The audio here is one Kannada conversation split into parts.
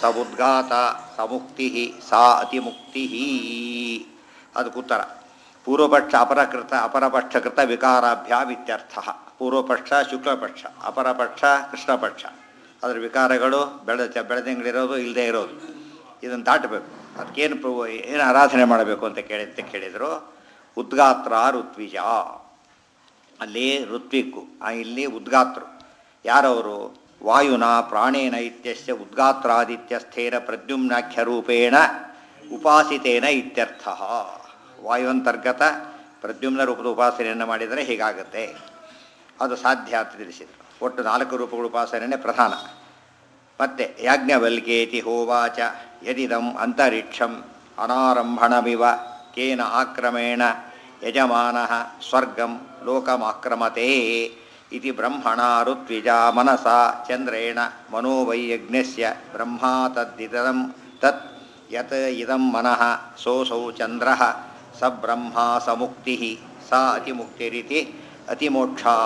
ಸ ಉದ್ಘಾತ ಸ ಮುಕ್ತಿ ಸಾ ಅತಿಮುಕ್ತಿ ಅದಕ್ಕೆ ಉತ್ತರ ಪೂರ್ವಪಕ್ಷ ಅಪರಕೃತ ಅಪರಪಕ್ಷಕೃತ ವಿಕಾರಾಭ್ಯಾಮ್ ಇತ್ಯರ್ಥ ಪೂರ್ವಪಕ್ಷ ಶುಕ್ಲಪಕ್ಷ ಅಪರಪಕ್ಷ ಕೃಷ್ಣಪಕ್ಷ ಅದರ ವಿಕಾರಗಳು ಬೆಳೆ ಬೆಳೆದಂಗಳಿರೋದು ಇಲ್ಲದೆ ಇರೋದು ಇದನ್ನು ದಾಟಬೇಕು ಅದಕ್ಕೇನು ಪ್ರ ಏನು ಆರಾಧನೆ ಮಾಡಬೇಕು ಅಂತ ಕೇಳಿ ಅಂತ ಕೇಳಿದರು ಉದ್ಗಾತ್ರ ಋತ್ವಿಜ ಅಲ್ಲಿ ಋತ್ವಿಕ್ಕು ಆ ಇಲ್ಲಿ ಉದ್ಗಾತ್ರು ಯಾರವರು ವಾಯುನ ಪ್ರಾಣೇನ ಇತ್ಯಸ್ಯ ಉದ್ಗಾತ್ರಾದಿತ್ಯ ಸ್ಥೇರ ಪ್ರದ್ಯುಮ್ನಾಖ್ಯ ರೂಪೇಣ ಉಪಾಸಿತೇನ ಇತ್ಯರ್ಥ ವಾಯುವಂತರ್ಗತ ಪ್ರದ್ಯುಮ್ನ ರೂಪದ ಉಪಾಸನೆಯನ್ನು ಮಾಡಿದರೆ ಹೀಗಾಗುತ್ತೆ ಅದು ಸಾಧ್ಯ ಅಂತ ತಿಳಿಸಿದರು ಒಟ್ಟು ನಾಲ್ಕು ರೂಪಗಳ ಉಪಾಸನೆ ಪ್ರಧಾನ ಮತ್ತೆ ಯಾಜ್ಞವಲ್ಕೇತಿ ಹೋವಾಚ ಯದಿದಂ ಅಂತರಿಕ್ಷಂ ಅನಾರಂಭಣಮಿವ ಕೇನ ಆಕ್ರಮೇಣ ಯಜಮಾನ ಸ್ವರ್ಗಂ ಲೋಕಮಾಕ್ರಮತೆ ಇತಿ ಬ್ರಹ್ಮಣ ಋತ್ವಿಜ ಮನಸ ಚಂದ್ರೇಣ ಮನೋವೈಯಜ್ಞಸ್ಯ ಬ್ರಹ್ಮಾ ತದ್ದಿದಂ ತತ್ ಯತ್ ಇದಂ ಮನಃ ಸೋಸೌ ಚಂದ್ರ ಸ ಬ್ರಹ್ಮ ಸ ಮುಕ್ತಿ ಸ ಅತಿಮುಕ್ತಿರಿತಿ ಅತಿಮೋಕ್ಷಾ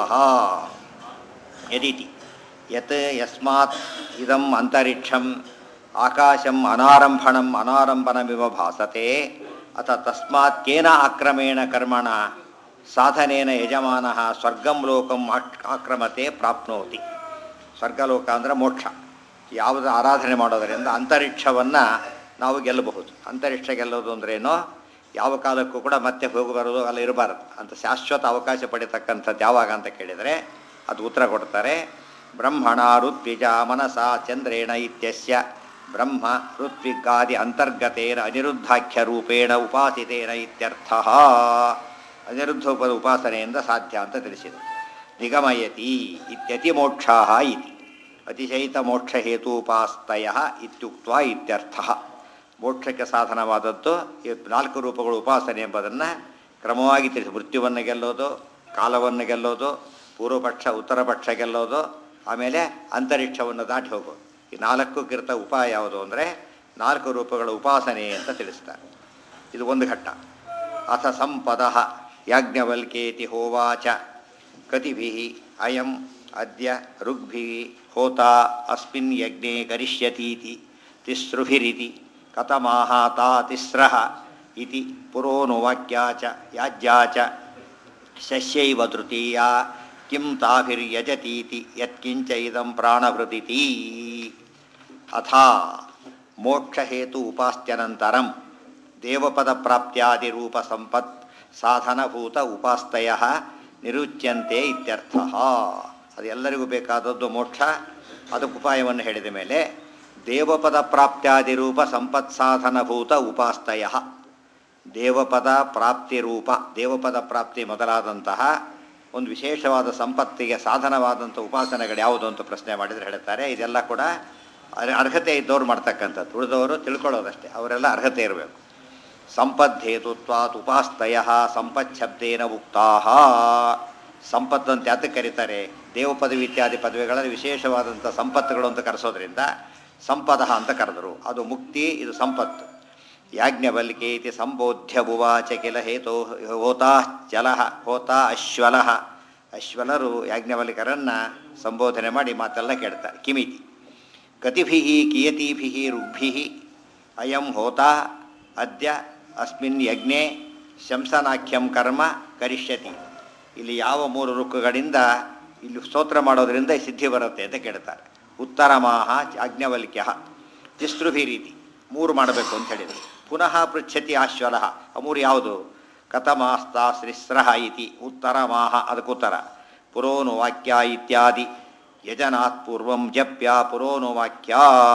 ಯದಿತಿ ಯತ್ ಯಸ್ಮಾತ್ ಇದಂ ಅಂತರಿಕ್ಷಂ ಆಕಾಶಂ ಅನಾರಂಭಣಂ ಅನಾರಂಭನಮಿವ ಭಾಸತೆ ಅಥ ತಸ್ಮಾತ್ ಕೇನ ಆಕ್ರಮೇಣ ಕರ್ಮಣ ಸಾಧನೇನ ಯಜಮಾನ ಸ್ವರ್ಗಂ ಲೋಕಂ ಆಕ್- ಆಕ್ರಮತೆ ಪ್ರಾಪ್ನೋತಿ ಸ್ವರ್ಗಲೋಕ ಅಂದರೆ ಮೋಕ್ಷ ಯಾವುದು ಆರಾಧನೆ ಮಾಡೋದರಿಂದ ಅಂತರಿಕ್ಷವನ್ನು ನಾವು ಗೆಲ್ಲಬಹುದು ಅಂತರಿಕ್ಷ ಗೆಲ್ಲೋದು ಅಂದ್ರೇನು ಯಾವ ಕಾಲಕ್ಕೂ ಕೂಡ ಮತ್ತೆ ಹೋಗಿ ಬರೋದು ಅಲ್ಲ ಇರಬಾರದು ಅಂತ ಶಾಶ್ವತ ಅವಕಾಶ ಪಡಿತಕ್ಕಂಥದ್ದು ಯಾವಾಗ ಅಂತ ಕೇಳಿದರೆ ಅದು ಉತ್ತರ ಕೊಡ್ತಾರೆ ಬ್ರಹ್ಮಣ ಋತ್ವಿಜ ಮನಸ ಚಂದ್ರೇಣ ಇತ್ಯಸ್ಯ ಬ್ರಹ್ಮ ಋತ್ವಿಗಾದಿ ಅಂತರ್ಗತೇನ ಅನಿರುದ್ಧಾಖ್ಯ ರೂಪೇಣ ಉಪಾಸಿತೇನ ಇತ್ಯರ್ಥ ಅನಿರುದ್ಧ ಉಪ ಉಪಾಸನೆಯಿಂದ ಸಾಧ್ಯ ಅಂತ ತಿಳಿಸಿದರು ನಿಗಮಯತಿ ಇತ್ಯತಿ ಮೋಕ್ಷಾ ಇತಿ ಅತಿಶಯಿತ ಮೋಕ್ಷ ಹೇತೂಪಾಸ್ತಯ ಇತ್ಯುಕ್ತ ಇತ್ಯರ್ಥ ಮೋಕ್ಷಕ್ಕೆ ಸಾಧನವಾದದ್ದು ಈ ನಾಲ್ಕು ರೂಪಗಳು ಉಪಾಸನೆ ಎಂಬುದನ್ನು ಕ್ರಮವಾಗಿ ತಿಳಿಸಿ ಮೃತ್ಯುವನ್ನು ಗೆಲ್ಲೋದು ಕಾಲವನ್ನು ಗೆಲ್ಲೋದು ಪೂರ್ವಪಕ್ಷ ಉತ್ತರ ಪಕ್ಷ ಗೆಲ್ಲೋದು ಆಮೇಲೆ ಅಂತರಿಕ್ಷವನ್ನು ದಾಟಿ ಹೋಗೋದು ಈ ನಾಲ್ಕು ಕೃತ ಉಪಾಯ ಯಾವುದು ಅಂದರೆ ನಾಲ್ಕು ರೂಪಗಳ ಉಪಾಸನೆ ಅಂತ ತಿಳಿಸ್ತಾರೆ ಇದು ಒಂದು ಘಟ್ಟ ಅಥ ಸಂಪದ ಯಾಜ್ಞವಲ್ಕೇತಿ ಹೋವಾಚ ಕತಿಭಿ ಅಯಂ ಅದ್ಯ ಋಗ್ಭಿ ಹೋತಾ ಅಸ್ಮಿನ್ ಯಜ್ಞೆ ಕರಿಷ್ಯತೀತಿ ತಿಸ್ರುಭಿರಿತಿ ಕಥಮಾಹ ತಾ ತಿಸ್ರಃ ಇತಿ ಪುರೋನುವಾಕ್ಯಾ ಚ ಯಾಜ್ಯಾ ಚ ಶಸ್ಯೈವ ತೃತೀಯ ಕಿಂ ತಾಭಿರ್ಯಜತೀತಿ ಯತ್ಕಿಂಚ ಇದಂ ಪ್ರಾಣಭೃತಿತಿ ಅಥಾ ಮೋಕ್ಷಹೇತು ಉಪಾಸ್ತ್ಯನಂತರಂ ದೇವಪದ ಪ್ರಾಪ್ತ್ಯಾದಿರೂಪ ಸಂಪತ್ ಸಾಧನಭೂತ ಉಪಾಸ್ತಯ ನಿರುಚ್ಯಂತೆ ಇತ್ಯರ್ಥ ಅದು ಎಲ್ಲರಿಗೂ ಬೇಕಾದದ್ದು ಮೋಕ್ಷ ಅದಕ್ಕೆ ಉಪಾಯವನ್ನು ಹೇಳಿದ ಮೇಲೆ ದೇವಪದ ಪ್ರಾಪ್ತ್ಯಾದಿರೂಪ ಸಂಪತ್ ಸಾಧನಭೂತ ಉಪಾಸ್ತಯ ದೇವಪದ ಪ್ರಾಪ್ತಿ ರೂಪ ದೇವಪದ ಪ್ರಾಪ್ತಿ ಮೊದಲಾದಂತಹ ಒಂದು ವಿಶೇಷವಾದ ಸಂಪತ್ತಿಗೆ ಸಾಧನವಾದಂಥ ಉಪಾಸನೆಗಳು ಯಾವುದು ಅಂತ ಪ್ರಶ್ನೆ ಮಾಡಿದರೆ ಹೇಳ್ತಾರೆ ಇದೆಲ್ಲ ಕೂಡ ಅರ್- ಅರ್ಹತೆ ಇದ್ದವ್ರು ಮಾಡ್ತಕ್ಕಂಥದ್ದು ಉಳಿದವರು ತಿಳ್ಕೊಳ್ಳೋದಷ್ಟೇ ಅವರೆಲ್ಲ ಅರ್ಹತೆ ಇರಬೇಕು ಸಂಪದ್ದೇತುತ್ವಾತ್ ಉಪಾಸ್ತಯ ಸಂಪಚ್ಛಬ್ದೇನ ಉಕ್ತಾ ಸಂಪತ್ತು ಅಂತ ಯಾತಕ್ಕೆ ಕರೀತಾರೆ ದೇವ ಪದವಿ ಇತ್ಯಾದಿ ಪದವಿಗಳಲ್ಲಿ ವಿಶೇಷವಾದಂಥ ಸಂಪತ್ತುಗಳು ಅಂತ ಕರೆಸೋದ್ರಿಂದ ಸಂಪದ ಅಂತ ಕರೆದರು ಅದು ಮುಕ್ತಿ ಇದು ಸಂಪತ್ತು ಯಾಜ್ಞವಲ್ಕೆ ಇತಿ ಸಂಬೋಧ್ಯ ಉವಾಚ ಕಿಲ ಹೇತೋ ಹೋತಾ ಚಲಃ ಹೋತಾ ಅಶ್ವಲಃ ಅಶ್ವಲರು ಯಾಜ್ಞವಲ್ಕರನ್ನು ಸಂಬೋಧನೆ ಮಾಡಿ ಮಾತೆಲ್ಲ ಕೇಳ್ತಾರೆ ಕಿಮಿತಿ ಕತಿಭಿ ಕಿಯತಿಭಿ ಋಗ್ಭಿ ಅಯಂ ಹೋತಾ ಅದ್ಯ ಅಸ್ಮಿನ್ ಯಜ್ಞೆ ಶಂಸನಾಖ್ಯಂ ಕರ್ಮ ಕರಿಷ್ಯತಿ ಇಲ್ಲಿ ಯಾವ ಮೂರು ರುಕ್ಕುಗಳಿಂದ ಇಲ್ಲಿ ಸ್ತೋತ್ರ ಮಾಡೋದರಿಂದ ಈ ಸಿದ್ಧಿ ಬರುತ್ತೆ ಅಂತ ಕೇಳ್ತಾರೆ ಉತ್ತರ ಮಾಹ ಯಾಜ್ಞವಲ್ಕ್ಯ ತಿಸ್ರುಭಿ ರೀತಿ ಮೂರು ಮಾಡಬೇಕು ಅಂತ ಹೇಳಿದರು ಪುನಃ ಪೃಚ್ಛತಿ ಆಶ್ವಲಃ ಆ ಮೂರು ಯಾವುದು ಕಥಮಾಸ್ತಾ ಶ್ರೀಸ್ರಃ ಇತಿ ಉತ್ತರ ಮಾಹ ಅದಕ್ಕೆ ಉತ್ತರ ಪುರೋನು ವಾಕ್ಯ ಇತ್ಯಾದಿ ಯಜನಾತ್ ಪೂರ್ವಂ ಜಪ್ಯ ಪುರೋನು ವಾಕ್ಯ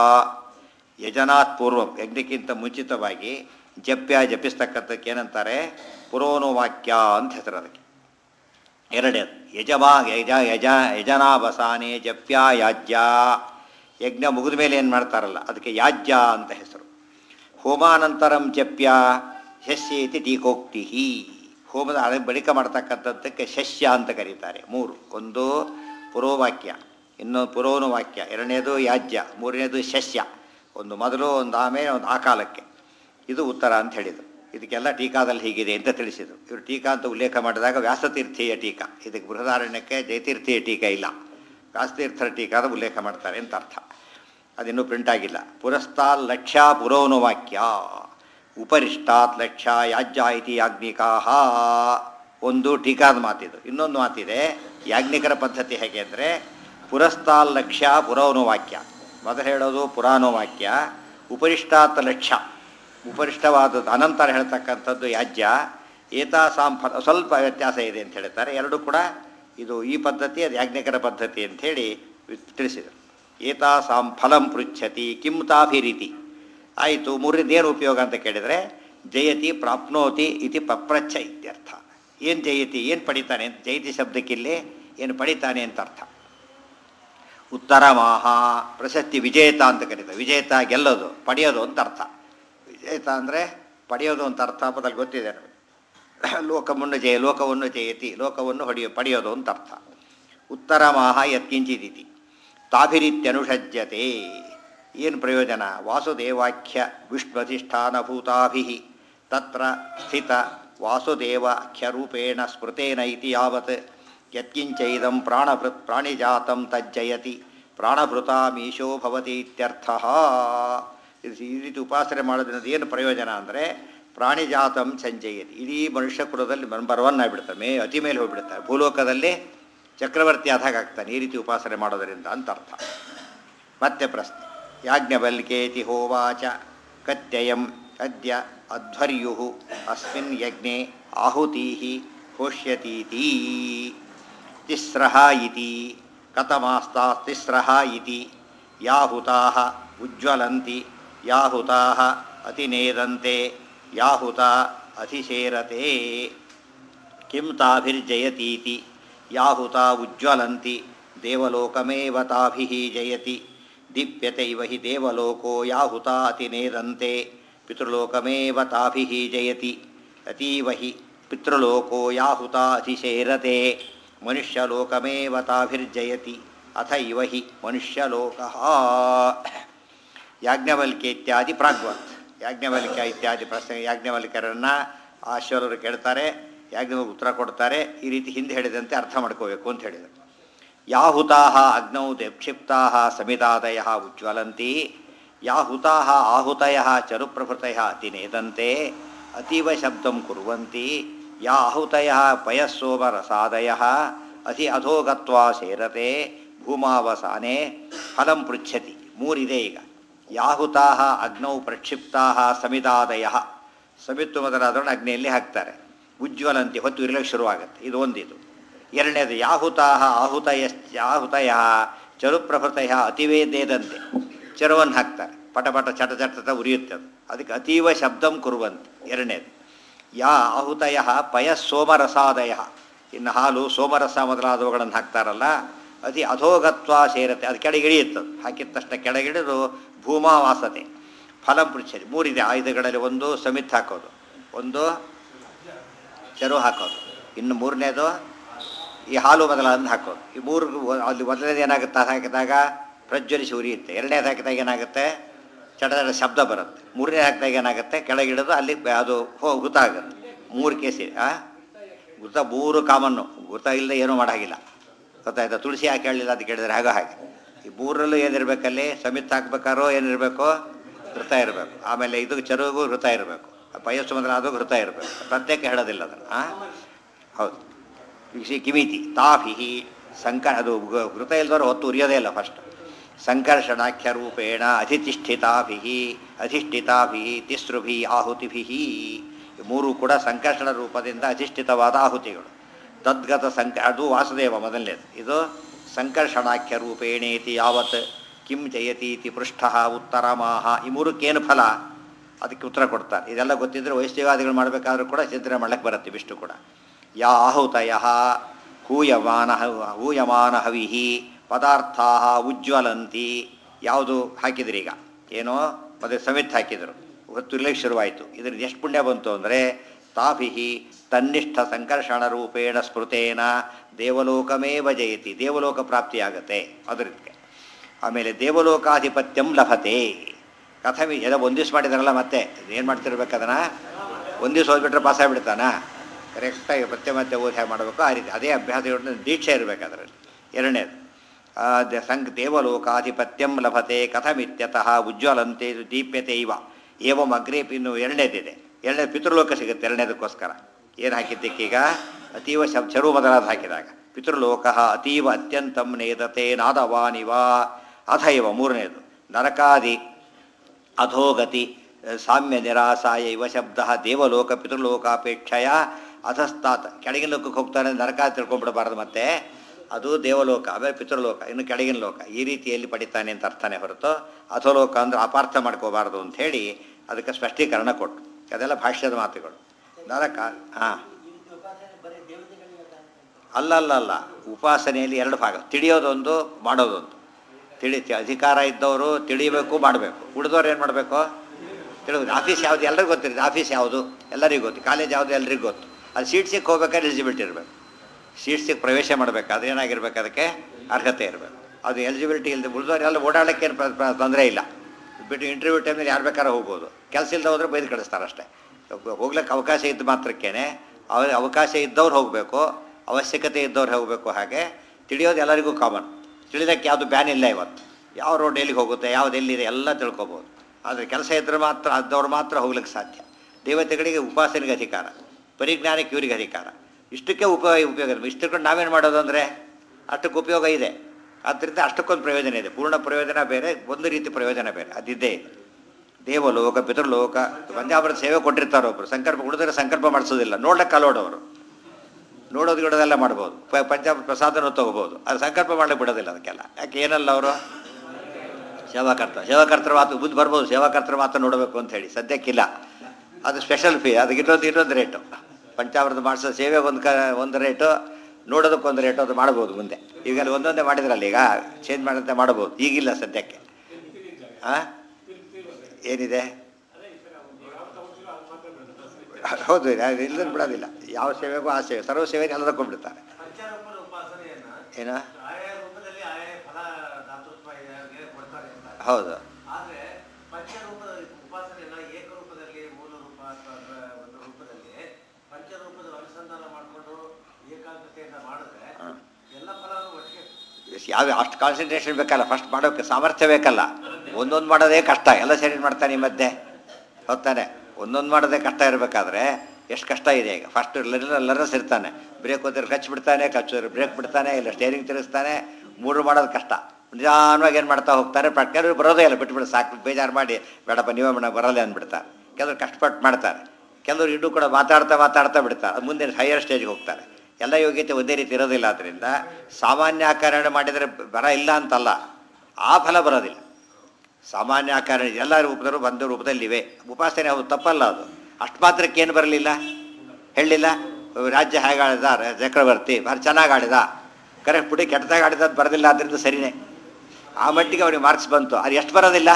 ಯಜನಾತ್ ಪೂರ್ವಂ ಯಜ್ಞಕ್ಕಿಂತ ಮುಂಚಿತವಾಗಿ ಜಪ್ಯ ಜಪಿಸ್ತಕ್ಕಂಥಕ್ಕೆ ಏನಂತಾರೆ ಪುರೋನು ವಾಕ್ಯ ಅಂತ ಹೆಸರು ಅದಕ್ಕೆ ಎರಡನೇದು ಯಜಮಾ ಯಜ ಯಜ ಯಜನಾವಸಾನೆ ಜಪ್ಯ ಯಾಜ್ಯ ಯಜ್ಞ ಮುಗಿದ ಮೇಲೆ ಏನು ಮಾಡ್ತಾರಲ್ಲ ಅದಕ್ಕೆ ಯಾಜ್ಯ ಅಂತ ಹೆಸರು ಹೋಮಾನಂತರಂ ಜಪ್ಯ ಶಸ್ಯ ಇತಿ ಟೀಕೋಕ್ತಿ ಹೋಮದ ಅದ ಬಳಿಕ ಮಾಡ್ತಕ್ಕಂಥದ್ದಕ್ಕೆ ಶಸ್ಯ ಅಂತ ಕರೀತಾರೆ ಮೂರು ಒಂದು ಪುರೋವಾಕ್ಯ ಇನ್ನೊಂದು ಪುರೋನು ವಾಕ್ಯ ಎರಡನೇದು ಯಾಜ್ಯ ಮೂರನೇದು ಶಸ್ಯ ಒಂದು ಮೊದಲು ಒಂದು ಆಮೇಲೆ ಒಂದು ಆ ಕಾಲಕ್ಕೆ ಇದು ಉತ್ತರ ಅಂತ ಹೇಳಿದರು ಇದಕ್ಕೆಲ್ಲ ಟೀಕಾದಲ್ಲಿ ಹೀಗಿದೆ ಅಂತ ತಿಳಿಸಿದರು ಇವರು ಟೀಕಾ ಅಂತ ಉಲ್ಲೇಖ ಮಾಡಿದಾಗ ವ್ಯಾಸತೀರ್ಥೀಯ ಟೀಕಾ ಇದಕ್ಕೆ ಬೃಹದಾರಣ್ಯಕ್ಕೆ ಜಯತೀರ್ಥೀಯ ಟೀಕಾ ಇಲ್ಲ ವ್ಯಾಸತೀರ್ಥರ ಟೀಕಾದ ಉಲ್ಲೇಖ ಮಾಡ್ತಾರೆ ಅಂತ ಅರ್ಥ ಅದಿನ್ನೂ ಪ್ರಿಂಟ್ ಆಗಿಲ್ಲ ಪುರಸ್ತಾಲ್ ಲಕ್ಷ್ಯ ಪುರೋನು ವಾಕ್ಯ ಉಪರಿಷ್ಟಾತ್ ಲಕ್ಷ್ಯ ಯಾಜ್ಯ ಇತಿ ಯಾಜ್ಞಿಕಾಹ ಒಂದು ಟೀಕಾದ ಮಾತಿದು ಇನ್ನೊಂದು ಮಾತಿದೆ ಯಾಜ್ಞಿಕರ ಪದ್ಧತಿ ಹೇಗೆ ಅಂದರೆ ಪುರಸ್ತಾಲ್ ಲಕ್ಷ್ಯ ಪುರೋನು ವಾಕ್ಯ ಮೊದಲು ಹೇಳೋದು ಪುರಾಣೋ ವಾಕ್ಯ ಉಪರಿಷ್ಟಾತ್ ಲಕ್ಷ್ಯ ಉಪರಿಷ್ಟವಾದದ್ದು ಅನಂತರ ಹೇಳ್ತಕ್ಕಂಥದ್ದು ಯಾಜ್ಯ ಏತಾಸಾಂ ಫಲ ಸ್ವಲ್ಪ ವ್ಯತ್ಯಾಸ ಇದೆ ಅಂತ ಹೇಳ್ತಾರೆ ಎರಡೂ ಕೂಡ ಇದು ಈ ಪದ್ಧತಿ ಅದು ಯಾಜ್ಞಿಕರ ಪದ್ಧತಿ ಅಂಥೇಳಿ ತಿಳಿಸಿದರು ಏತಾಸಾಂ ಫಲಂ ಪೃಚ್ಛತಿ ಕಿಂ ತಾಭಿರೀತಿ ಆಯಿತು ಮೂರನೇದೇನು ಉಪಯೋಗ ಅಂತ ಕೇಳಿದರೆ ಜಯತಿ ಪ್ರಾಪ್ನೋತಿ ಇತಿ ಪಪ್ರಚ್ಛ ಇತ್ಯರ್ಥ ಏನು ಜಯತಿ ಏನು ಪಡಿತಾನೆ ಅಂತ ಜಯತಿ ಶಬ್ದಕ್ಕಿಲ್ಲಿ ಏನು ಪಡಿತಾನೆ ಅಂತ ಅರ್ಥ ಉತ್ತರ ಮಾಹ ಪ್ರಶಸ್ತಿ ವಿಜೇತ ಅಂತ ಕರೀತಾರೆ ವಿಜೇತ ಗೆಲ್ಲೋದು ಪಡೆಯೋದು ಅಂತ ಅರ್ಥ ವಿಜೇತ ಅಂದರೆ ಪಡೆಯೋದು ಅಂತ ಅರ್ಥ ಪದಲ್ಲಿ ಗೊತ್ತಿದೆ ನಮಗೆ ಲೋಕವನ್ನು ಜಯ ಲೋಕವನ್ನು ಜಯತಿ ಲೋಕವನ್ನು ಹೊಡೆಯೋ ಪಡೆಯೋದು ಅಂತ ಅರ್ಥ ಉತ್ತರ ಮಾಹ ಯತ್ಕಿಂಚಿದಿತಿ ತಾಭಿರಿತ್ಯನುಷಜ್ಯತೆ ಏನು ಪ್ರಯೋಜನ ವಾಸುದೇವಾಖ್ಯ ವಿಷ್ಣುಧಿಷ್ಠಾನಭೂತಾಭಿ ತತ್ರ ಸ್ಥಿತ ವಾಸುದೇವಾಖ್ಯರೂಪೇಣ ಸ್ಮೃತೇನ ಇತಿ ಯಾವತ್ ಯತ್ಕಿಂಚೈದಂ ಪ್ರಾಣಭೃತ್ ಪ್ರಾಣಿಜಾತಂ ತಜ್ಜಯತಿ ಪ್ರಾಣಭೃತಾಮೀಶೋ ಭವತಿ ಇತ್ಯರ್ಥ ಇದು ಈ ರೀತಿ ಉಪಾಸನೆ ಮಾಡೋದ್ರಿಂದ ಏನು ಪ್ರಯೋಜನ ಅಂದರೆ ಪ್ರಾಣಿಜಾತಂ ಸಂಜಯತಿ ಇಡೀ ಮನುಷ್ಯ ಕುಲದಲ್ಲಿ ನಂಬರ್ ಒನ್ ಆಗಿಬಿಡ್ತಾರೆ ಮೇ ಅತಿ ಮೇಲೆ ಹೋಗ್ಬಿಡ್ತಾರೆ ಭೂಲೋಕದಲ್ಲಿ ಚಕ್ರವರ್ತಿ ಆದಾಗ ಆಗ್ತಾನೆ ಈ ರೀತಿ ಉಪಾಸನೆ ಮಾಡೋದರಿಂದ ಅಂತ ಅರ್ಥ ಮತ್ತೆ ಪ್ರಶ್ನೆ ಯಾಜ್ಞವಲ್ಕೇತಿ ಹೋವಾಚ ಕತ್ಯಯಂ ಅದ್ಯ ಅಧ್ವರ್ಯು ಅಸ್ಮಿನ್ ಯಜ್ಞೆ ಆಹುತಿ ಹೋಷ್ಯತೀತಿ ತಿಸ್ರಃ ಇತಿ ಕಥಮಾಸ್ತಾ ತಿಸ್ರಃ ಇತಿ ಯಾಹುತಾ ಉಜ್ವಲಂತಿ ಯಾಹುತಾ ಅತಿನೇದಂತೆ ಯಾಹುತ ಅಧಿಶೇರತೆ ಕಿಂ ತಾಭಿರ್ಜಯತೀತಿ ಯಾಹುತ ಉಜ್ವಲಂತಿ ದೇವಲೋಕಮೇವ ತಾಭಿಃ ಜಯತಿ ದೀಪ್ಯತೆ ಇವ ಹಿ ದೇವಲೋಕೋ ಯಾಹುತ ಅತಿನೇದಂತೆ ಪಿತೃಲೋಕಮೇವ ತಾಭಿಃ ಜಯತಿ ಅತೀವ ಹಿ ಪಿತೃಲೋಕೋ ಯಾಹುತ ಅತಿಶೇರತೆ ಮನುಷ್ಯಲೋಕಮೇವ ತಾಭಿರ್ಜಯತಿ ಅಥ ಇವ ಹಿ ಮನುಷ್ಯಲೋಕಃ ಯಾಜ್ಞವಲ್ಕ್ಯ ಇತ್ಯಾದಿ ಪ್ರಾಗ್ವತ್ ಯಾಜ್ಞವಲ್ಕ್ಯ ಇತ್ಯಾದಿ ಪ್ರಶ್ನೆ ಯಾಜ್ಞವಲ್ಕ್ಯರನ್ನು ಆಶ್ವರರು ಕೇಳ್ತಾರೆ ಯಾಜ್ಞವಲ್ಕ್ಯ ಉತ್ತರ ಕೊಡ್ತಾರೆ ಈ ರೀತಿ ಹಿಂದೆ ಹೇಳಿದಂತೆ ಅರ್ಥ ಮಾಡ್ಕೋಬೇಕು ಅಂತ ಹೇಳಿದರು ಯಾಹುತಾ ಅಗ್ನೌ ದೇಕ್ಷಿಪ್ತಾ ಸಮಿತಾದಯ ಉಜ್ವಲಂತಿ ಯಾಹುತಾ ಆಹುತಯ ಚರುಪ್ರಭೃತಯ ಅತಿನೇದಂತೆ ಅತೀವ ಶಬ್ದಂ ಕುರ್ವಂತಿ ಯಾ ಆಹುತಯ ಪಯಸ್ಸೋಮರಸಾದಯ ಅತಿ ಅಧೋಗತ್ವಾ ಸೇರತೆ ಭೂಮಾವಸಾನೆ ಫಲಂ ಪೃಚ್ಛತಿ ಮೂರಿದೆ ಈಗ ಯಾಹುತಾ ಅಗ್ನೌ ಪ್ರಕ್ಷಿಪ್ತಾ ಸಮಿತಾದಯ ಸಮಿತ್ತು ಮೊದಲಾದವನ್ನ ಅಗ್ನಿಯಲ್ಲಿ ಹಾಕ್ತಾರೆ ಉಜ್ವಲಂತಿ ಹೊತ್ತು ಇರಲಿಕ್ಕೆ ಶುರುವಾಗುತ್ತೆ ಇದು ಒಂದಿದು ಎರಡನೇದು ಯಾಹುತಾ ಆಹುತಯ ಆಹುತಯ ಚರುಪ್ರಭೃತಯ ಅತಿವೇದೇದಂತೆ ಚರುವನ್ನು ಹಾಕ್ತಾರೆ ಪಟ ಪಟ ಚಟ ಚಟ ಉರಿಯುತ್ತೆ ಅದು ಅದಕ್ಕೆ ಅತೀವ ಶಬ್ದಂ ಕುರುವಂತೆ ಎರಡನೇದು ಯಾ ಆಹುತಯ ಪಯ ಸೋಮರಸಾದಯ ಇನ್ನು ಹಾಲು ಸೋಮರಸ ಮೊದಲಾದವುಗಳನ್ನು ಹಾಕ್ತಾರಲ್ಲ ಅತಿ ಅಧೋಗತ್ವ ಸೇರತ್ತೆ ಅದು ಕೆಳಗೆ ಇಳಿಯುತ್ತದೆ ಹಾಕಿದ ತಕ್ಷಣ ಕೆಳಗಿಳಿದು ಭೂಮಾವಾಸತೆ ಫಲಂ ಪೃಚ್ಛರಿ ಮೂರಿದೆ ಆಯುಧಗಳಲ್ಲಿ ಒಂದು ಸಮಿತ್ ಹಾಕೋದು ಒಂದು ಚೆರು ಹಾಕೋದು ಇನ್ನು ಮೂರನೇದು ಈ ಹಾಲು ಮೊದಲಾದ ಹಾಕೋದು ಈ ಮೂರು ಅಲ್ಲಿ ಮೊದಲನೇದು ಏನಾಗುತ್ತೆ ಅದು ಹಾಕಿದಾಗ ಪ್ರಜ್ವಲಿಸಿ ಉರಿಯುತ್ತೆ ಎರಡನೇದು ಹಾಕಿದಾಗ ಏನಾಗುತ್ತೆ ಚಟದ ಶಬ್ದ ಬರುತ್ತೆ ಮೂರನೇ ಹಾಕಿದಾಗ ಏನಾಗುತ್ತೆ ಕೆಳಗಿಡೋದು ಅಲ್ಲಿ ಅದು ಹೋ ಗುತ ಆಗುತ್ತೆ ಮೂರು ಕೇಸಿ ಆ ಗುತ ಮೂರು ಕಾಮನ್ನು ಗುತ ಇಲ್ಲದೆ ಏನೂ ಮಾಡೋಂಗಿಲ್ಲ ಗೊತ್ತಾಯ್ತಾ ತುಳಸಿ ಹಾಕಿ ಹೇಳಲಿಲ್ಲ ಅಂತ ಕೇಳಿದ್ರೆ ಹಾಗೆ ಹಾಗೆ ಈ ಮೂರರಲ್ಲೂ ಏನಿರಬೇಕಲ್ಲಿ ಸಮಿತ್ ಹಾಕ್ಬೇಕಾರೋ ಏನಿರಬೇಕು ಋತ ಇರಬೇಕು ಆಮೇಲೆ ಇದು ಚರುವಿಗೂ ಋತ ಇರಬೇಕು ಪಯಸ್ಸು ಮೊದಲಾದ ಋತ ಇರಬೇಕು ಪ್ರತ್ಯೇಕ ಹೇಳೋದಿಲ್ಲ ಅದನ್ನು ಆ ಹೌದು ಶ್ರೀ ಕಿಮಿತಿ ತಾಭಿಹಿ ಸಂಕ ಅದು ಗ- ಘೃತ ಇಲ್ದವರು ಹೊತ್ತು ಉರಿಯೋದೇ ಇಲ್ಲ ಫಸ್ಟ್ ಸಂಕರ್ಷಣಾಖ್ಯ ರೂಪೇಣ ಅಧಿತಿಷ್ಠಿತಾಭಿ ಅಧಿಷ್ಠಿತಾಭಿ ತಿಸ್ರುಭಿ ಆಹುತಿಭಿ ಈ ಮೂರು ಕೂಡ ಸಂಕರ್ಷಣ ರೂಪದಿಂದ ಅಧಿಷ್ಠಿತವಾದ ಆಹುತಿಗಳು ತದ್ಗತ ಸಂಕ ಅದು ವಾಸುದೇವ ಮೊದಲನೇದು ಇದು ಸಂಕರ್ಷಣಾಖ್ಯ ರೂಪೇಣೇತಿ ಯಾವತ್ ಕಿಂ ಜಯತೀತಿ ಪೃಷ್ಠ ಉತ್ತರಮಾಹ ಈ ಮೂರಕ್ಕೇನು ಫಲ ಅದಕ್ಕೆ ಉತ್ತರ ಕೊಡ್ತಾರೆ ಇದೆಲ್ಲ ಗೊತ್ತಿದ್ದರೆ ವೈಷ್ಣವಾದಿಗಳು ಮಾಡಬೇಕಾದ್ರೂ ಕೂಡ ಚಿಂತನೆ ಮಾಡ್ಲಿಕ್ಕೆ ಬರುತ್ತೆ ಇವಿಷ್ಟು ಕೂಡ ಯಾ ಆಹುತಯ ಹೂಯಮಾನ ಹೂಯಮಾನ ಹವಿಹಿ ಪದಾರ್ಥಾ ಉಜ್ವಲಂತಿ ಯಾವುದು ಹಾಕಿದ್ರಿ ಈಗ ಏನೋ ಮತ್ತೆ ಸಮಿತ್ ಹಾಕಿದರು ಹೊತ್ತು ಇರ್ಲಿಕ್ಕೆ ಶುರುವಾಯಿತು ಇದ್ರಲ್ಲಿ ಎಷ್ಟು ಪುಣ್ಯ ಬಂತು ಅಂದರೆ ತಾಭಿಹಿ ತನ್ನಿಷ್ಠ ಸಂಕರ್ಷಣ ರೂಪೇಣ ಸ್ಮೃತೇನ ದೇವಲೋಕಮೇವ ಜಯತಿ ದೇವಲೋಕ ಪ್ರಾಪ್ತಿಯಾಗತ್ತೆ ಅದಕ್ಕೆ ಆಮೇಲೆ ದೇವಲೋಕಾಧಿಪತ್ಯಂ ಲಭತೆ ಕಥಮಿ ಎಲ್ಲ ಒಂದು ದಿವ್ಸ ಮಾಡಿದಾರಲ್ಲ ಮತ್ತೆ ಏನು ಮಾಡ್ತಿರ್ಬೇಕು ಅದನ್ನು ಒಂದು ದಿವ್ಸ ಓದ್ಬಿಟ್ರೆ ಪಾಸ್ ಆಗಿಬಿಡ್ತಾನ ಕರೆಕ್ಟಾಗಿ ಮತ್ತೆ ಮತ್ತೆ ಓದಿ ಹೇಗೆ ಮಾಡಬೇಕು ಆ ರೀತಿ ಅದೇ ಅಭ್ಯಾಸ ಇರೋದ್ರಿಂದ ದೀಕ್ಷೆ ಇರಬೇಕು ಅದರಲ್ಲಿ ಎರಡನೇದು ಆ, ದ- ಸಂಗ್ ದೇವಲೋಕಾಧಿಪತ್ಯಂ ಲಭತೆ ಕಥಮಿತ್ಯತಃ ಉಜ್ವಲಂತೆ ಇದು ದೀಪ್ಯತೆ ಇವ ಏವಂ ಅಗ್ರೇ ಇನ್ನು ಎರಡನೇದಿದೆ ಎರಡನೇ ಪಿತೃಲೋಕ ಸಿಗುತ್ತೆ ಎರಡನೇದಕ್ಕೋಸ್ಕರ ಏನು ಹಾಕಿದ್ದಕ್ಕೀಗ ಅತೀವ ಶಬ್ ಚರು ಬದಲಾದ ಹಾಕಿದಾಗ ಪಿತೃಲೋಕ ಅತೀವ ಅತ್ಯಂತಂ ನೇದತೆ ನಾದವಾನಿವ ಅಥ ಇವ ಮೂರನೇದು ನರಕಾದಿ ಅಧೋಗತಿ ಸಾಮ್ಯ ನಿರಾಸಾಯ ಇವ ಶಬ್ದ ದೇವಲೋಕ ಪಿತೃಲೋಕಾಪೇಕ್ಷೆಯ ಅಧಸ್ತಾತ್ ಕೆಳಗಿನ ಲೋಕಕ್ಕೆ ಹೋಗ್ತಾನೆ ನರಕ ತಿಳ್ಕೊಂಡ್ಬಿಡಬಾರ್ದು ಮತ್ತೆ ಅದು ದೇವಲೋಕ ಆಮೇಲೆ ಪಿತೃಲೋಕ ಇನ್ನು ಕೆಳಗಿನ ಲೋಕ ಈ ರೀತಿಯಲ್ಲಿ ಪಡಿತಾನೆ ಅಂತ ಅರ್ಥನೇ ಹೊರತು ಅಧೋಲೋಕ ಅಂದ್ರೆ ಅಪಾರ್ಥ ಮಾಡ್ಕೋಬಾರ್ದು ಅಂತ ಹೇಳಿ ಅದಕ್ಕೆ ಸ್ಪಷ್ಟೀಕರಣ ಕೊಟ್ಟು ಅದೆಲ್ಲ ಭಾಷ್ಯದ ಮಾತುಗಳು ನರಕ ಹಾಂ ಅಲ್ಲ ಅಲ್ಲ ಅಲ್ಲ ಉಪಾಸನೆಯಲ್ಲಿ ಎರಡು ಭಾಗ ತಿಳಿಯೋದೊಂದು ಮಾಡೋದೊಂದು ತಿಳಿ ಅಧಿಕಾರ ಇದ್ದವರು ತಿಳಿಬೇಕು ಮಾಡಬೇಕು ಉಳಿದವ್ರು ಏನು ಮಾಡಬೇಕು ತಿಳಿದು ಆಫೀಸ್ ಯಾವುದು ಎಲ್ಲರಿಗೂ ಗೊತ್ತಿರುತ್ತೆ ಆಫೀಸ್ ಯಾವುದು ಎಲ್ಲರಿಗೂ ಗೊತ್ತು ಕಾಲೇಜ್ ಯಾವುದು ಎಲ್ಲರಿಗೂ ಗೊತ್ತು ಅದು ಸೀಟ್ ಸಿಕ್ಕೆ ಹೋಗ್ಬೇಕಾದ್ರೆ ಎಲಿಜಿಬಿಲಿಟಿ ಇರಬೇಕು ಸೀಟ್ ಸಿಕ್ಕೆ ಪ್ರವೇಶ ಮಾಡಬೇಕಾದ್ರೆ ಏನಾಗಿರ್ಬೇಕು ಅದಕ್ಕೆ ಅರ್ಹತೆ ಇರಬೇಕು ಅದು ಎಲಿಜಿಬಿಲಿಟಿ ಇಲ್ಲದೆ ಉಳಿದವ್ರು ಎಲ್ಲ ಓಡಾಡೋಕ್ಕೆ ಏನು ತೊಂದರೆ ಇಲ್ಲ ಬಿಟ್ಟು ಇಂಟರ್ವ್ಯೂ ಟೈಮಲ್ಲಿ ಯಾರು ಬೇಕಾದ್ರೂ ಹೋಗ್ಬೋದು ಕೆಲಸ ಇಲ್ಲದೆ ಹೋದ್ರೆ ಬೈದು ಕಳಿಸ್ತಾರೆ ಅಷ್ಟೇ ಹೋಗ್ಲಿಕ್ಕೆ ಅವಕಾಶ ಇದ್ದ ಮಾತ್ರಕ್ಕೇ ಅವ ಅವಕಾಶ ಇದ್ದವ್ರು ಹೋಗಬೇಕು ಅವಶ್ಯಕತೆ ಇದ್ದವ್ರು ಹೋಗಬೇಕು ಹಾಗೆ ತಿಳಿಯೋದು ಎಲ್ಲರಿಗೂ ಕಾಮನ್ ತಿಳಿದಕ್ಕೆ ಯಾವುದು ಬ್ಯಾನ್ ಇಲ್ಲ ಇವತ್ತು ಯಾವ ರೋಡ್ ಎಲ್ಲಿಗೆ ಹೋಗುತ್ತೆ ಯಾವ್ದು ಎಲ್ಲಿದೆ ಎಲ್ಲ ತಿಳ್ಕೊಬೋದು ಆದರೆ ಕೆಲಸ ಇದ್ದರೆ ಮಾತ್ರ ಅದ್ದವ್ರು ಮಾತ್ರ ಹೋಗ್ಲಿಕ್ಕೆ ಸಾಧ್ಯ ದೇವತೆಗಳಿಗೆ ಉಪಾಸನೆಗೆ ಅಧಿಕಾರ ಪರಿಜ್ಞಾನಕ್ಕೆ ಇವರಿಗೆ ಅಧಿಕಾರ ಇಷ್ಟಕ್ಕೆ ಉಪಯೋಗ ಉಪಯೋಗ ಇದೆ ಇಷ್ಟಕ್ಕೆ ನಾವೇನು ಮಾಡೋದು ಅಂದರೆ ಅಷ್ಟಕ್ಕೆ ಉಪಯೋಗ ಇದೆ ಆದ್ದರಿಂದ ಅಷ್ಟಕ್ಕೊಂದು ಪ್ರಯೋಜನ ಇದೆ ಪೂರ್ಣ ಪ್ರಯೋಜನ ಬೇರೆ ಒಂದು ರೀತಿ ಪ್ರಯೋಜನ ಬೇರೆ ಅದಿದ್ದೇ ಇದೆ ದೇವಲೋಕ ಪಿತೃಲೋಕ ಪಂಜಾಬರ ಸೇವೆ ಕೊಟ್ಟಿರ್ತಾರೆ ಒಬ್ಬರು ಸಂಕಲ್ಪ ಉಳಿದ್ರೆ ಸಂಕಲ್ಪ ಮಾಡಿಸೋದಿಲ್ಲ ನೋಡ್ಲಿಕ್ಕೆ ಅಲೋಡವರು ನೋಡೋದು ಗಿಡೋದೆಲ್ಲ ಮಾಡ್ಬೋದು ಪ- ಪಂಜಾಬ್ ಪ್ರಸಾದನೂ ತಗೋಬೋದು ಅದು ಸಂಕಲ್ಪ ಮಾಡ್ಲಿಕ್ಕೆ ಬಿಡೋದಿಲ್ಲ ಅದಕ್ಕೆಲ್ಲ ಯಾಕೆ ಏನಲ್ಲ ಅವರು ಸೇವಾಕರ್ತ ಸೇವಾಕರ್ತರ ಮಾತು ಬುದ್ಧಿ ಬರ್ಬೋದು ಸೇವಾಕರ್ತರ ಮಾತು ನೋಡಬೇಕು ಅಂತ ಹೇಳಿ ಸದ್ಯಕ್ಕಿಲ್ಲ ಅದು ಸ್ಪೆಷಲ್ ಫೀ ಅದಕ್ಕೆ ಇನ್ನೊಂದು ಇನ್ನೊಂದು ರೇಟು ಪಂಚಾಮೃತ ಮಾಡಿಸೋ ಸೇವೆಗೆ ಒಂದು ಕ ಒಂದು ರೇಟು ನೋಡೋದಕ್ಕೆ ಒಂದು ರೇಟು ಅದು ಮಾಡ್ಬೋದು ಮುಂದೆ ಈಗ ಅಲ್ಲಿ ಒಂದೊಂದೇ ಮಾಡಿದ್ರಲ್ಲ ಈಗ ಚೇಂಜ್ ಮಾಡಂತೆ ಮಾಡ್ಬೋದು ಈಗಿಲ್ಲ ಸದ್ಯಕ್ಕೆ ಹಾಂ ಏನಿದೆ ಹೌದು ಇಲ್ಲದ ಬಿಡೋದಿಲ್ಲ ಯಾವ ಸೇವೆಗೂ ಆ ಸೇವೆ ಸರ್ವ ಸೇವೆ ಎಲ್ಲದಕ್ಕೂ ಬಿಡ್ತಾರೆ ಪಂಚರೂಪದ ಉಪಾಸನೆಯನ್ನ ಏನ ಆಯಾ ರೂಪದಲ್ಲಿ ಆಯಾ ಫಲ ದಾತೃತ್ವ ಇದೆ ಕೊಡ್ತಾರೆ ಅಂತ ಹೌದು ಆದ್ರೆ ಪಂಚರೂಪದ ಉಪಾಸನೆಯನ್ನ ಏಕರೂಪದಲ್ಲಿ ಮೂಲ ರೂಪ ಅಥವಾ ಅದರ ಒಂದು ರೂಪದಲ್ಲಿ ಪಂಚರೂಪದ ಅನುಸಂಧಾನ ಮಾಡಿಕೊಂಡು ಏಕಾಗ್ರತೆಯಿಂದ ಮಾಡಿದ್ರೆ ಹಾಂ ಎಲ್ಲ ಫಲವನ್ನು ಒಟ್ಟಿಗೆ ಎಸ್ ಯಾವ ಅಷ್ಟು ಕಾನ್ಸಂಟ್ರೇಷನ್ ಬೇಕಲ್ಲ ಫಸ್ಟ್ ಮಾಡೋಕ್ಕೆ ಸಾಮರ್ಥ್ಯ ಬೇಕಲ್ಲ ಒಂದೊಂದು ಮಾಡೋದೇ ಕಷ್ಟ ಎಲ್ಲ ಸರಿ ಮಾಡ್ತಾನೆ ಈ ಮಧ್ಯೆ ಹೊತ್ತಾನೆ ಒಂದೊಂದು ಮಾಡೋದೇ ಕಷ್ಟ ಇರಬೇಕಾದ್ರೆ ಎಷ್ಟು ಕಷ್ಟ ಇದೆ ಈಗ ಫಸ್ಟ್ ಲರ್ನರ್ಸ್ ಇರ್ತಾನೆ ಬ್ರೇಕ್ ಹೋದ್ರೆ ಕಚ್ ಬಿಡ್ತಾನೆ ಕಚ್ಚೋದ್ರೆ ಬ್ರೇಕ್ ಬಿಡ್ತಾನೆ ಇಲ್ಲ ಸ್ಟೇರಿಂಗ್ ತಿರುಗಿಸ್ತಾನೆ ಮೂರು ಮಾಡೋದು ಕಷ್ಟ ನಿಧಾನವಾಗಿ ಏನು ಮಾಡ್ತಾ ಹೋಗ್ತಾರೆ ಬಟ್ ಕೆಲವರು ಬರೋದೇ ಇಲ್ಲ ಬಿಟ್ಬಿಡು ಸಾಕು ಬೇಜಾರು ಮಾಡಿ ಬೇಡಪ್ಪ ನೀವೇ ಮಾಡೋಣ ಬರಲ್ಲ ಅಂದ್ಬಿಡ್ತಾರೆ ಕೆಲವರು ಕಷ್ಟಪಟ್ಟು ಮಾಡ್ತಾರೆ ಕೆಲವರು ಇನ್ನೂ ಕೂಡ ಮಾತಾಡ್ತಾ ಮಾತಾಡ್ತಾ ಬಿಡ್ತಾರೆ ಅದು ಮುಂದೆ ಹೈಯರ್ ಸ್ಟೇಜ್ಗೆ ಹೋಗ್ತಾರೆ ಎಲ್ಲ ಯೋಗ್ಯತೆ ಒಂದೇ ರೀತಿ ಇರೋದಿಲ್ಲ ಆದ್ದರಿಂದ ಸಾಮಾನ್ಯ ಆಕರಣೆ ಮಾಡಿದರೆ ಬರ ಇಲ್ಲ ಅಂತಲ್ಲ ಆ ಫಲ ಬರೋದಿಲ್ಲ ಸಾಮಾನ್ಯ ಆಕರಣ ಎಲ್ಲ ರೂಪದರು ಬಂದ ರೂಪದಲ್ಲಿವೆ ಉಪಾಸನೆ ಅದು ತಪ್ಪಲ್ಲ ಅದು ಅಷ್ಟು ಮಾತ್ರಕ್ಕೆ ಏನು ಬರಲಿಲ್ಲ ಹೇಳಿಲ್ಲ ರಾಜ್ಯ ಹೇಗೆ ಆಳಿದ ರ- ಚಕ್ರವರ್ತಿ ಭಾರಿ ಚೆನ್ನಾಗಿ ಆಡಿದ ಕರೆಕ್ಟ್ ಪುಡಿ ಕೆಟ್ಟದಾಗಿ ಆಡಿದ ಅದು ಬರೋದಿಲ್ಲ ಆದ್ದರಿಂದ ಸರಿನೇ ಆ ಮಟ್ಟಿಗೆ ಅವ್ರಿಗೆ ಮಾರ್ಕ್ಸ್ ಬಂತು ಅದು ಎಷ್ಟು ಬರೋದಿಲ್ಲ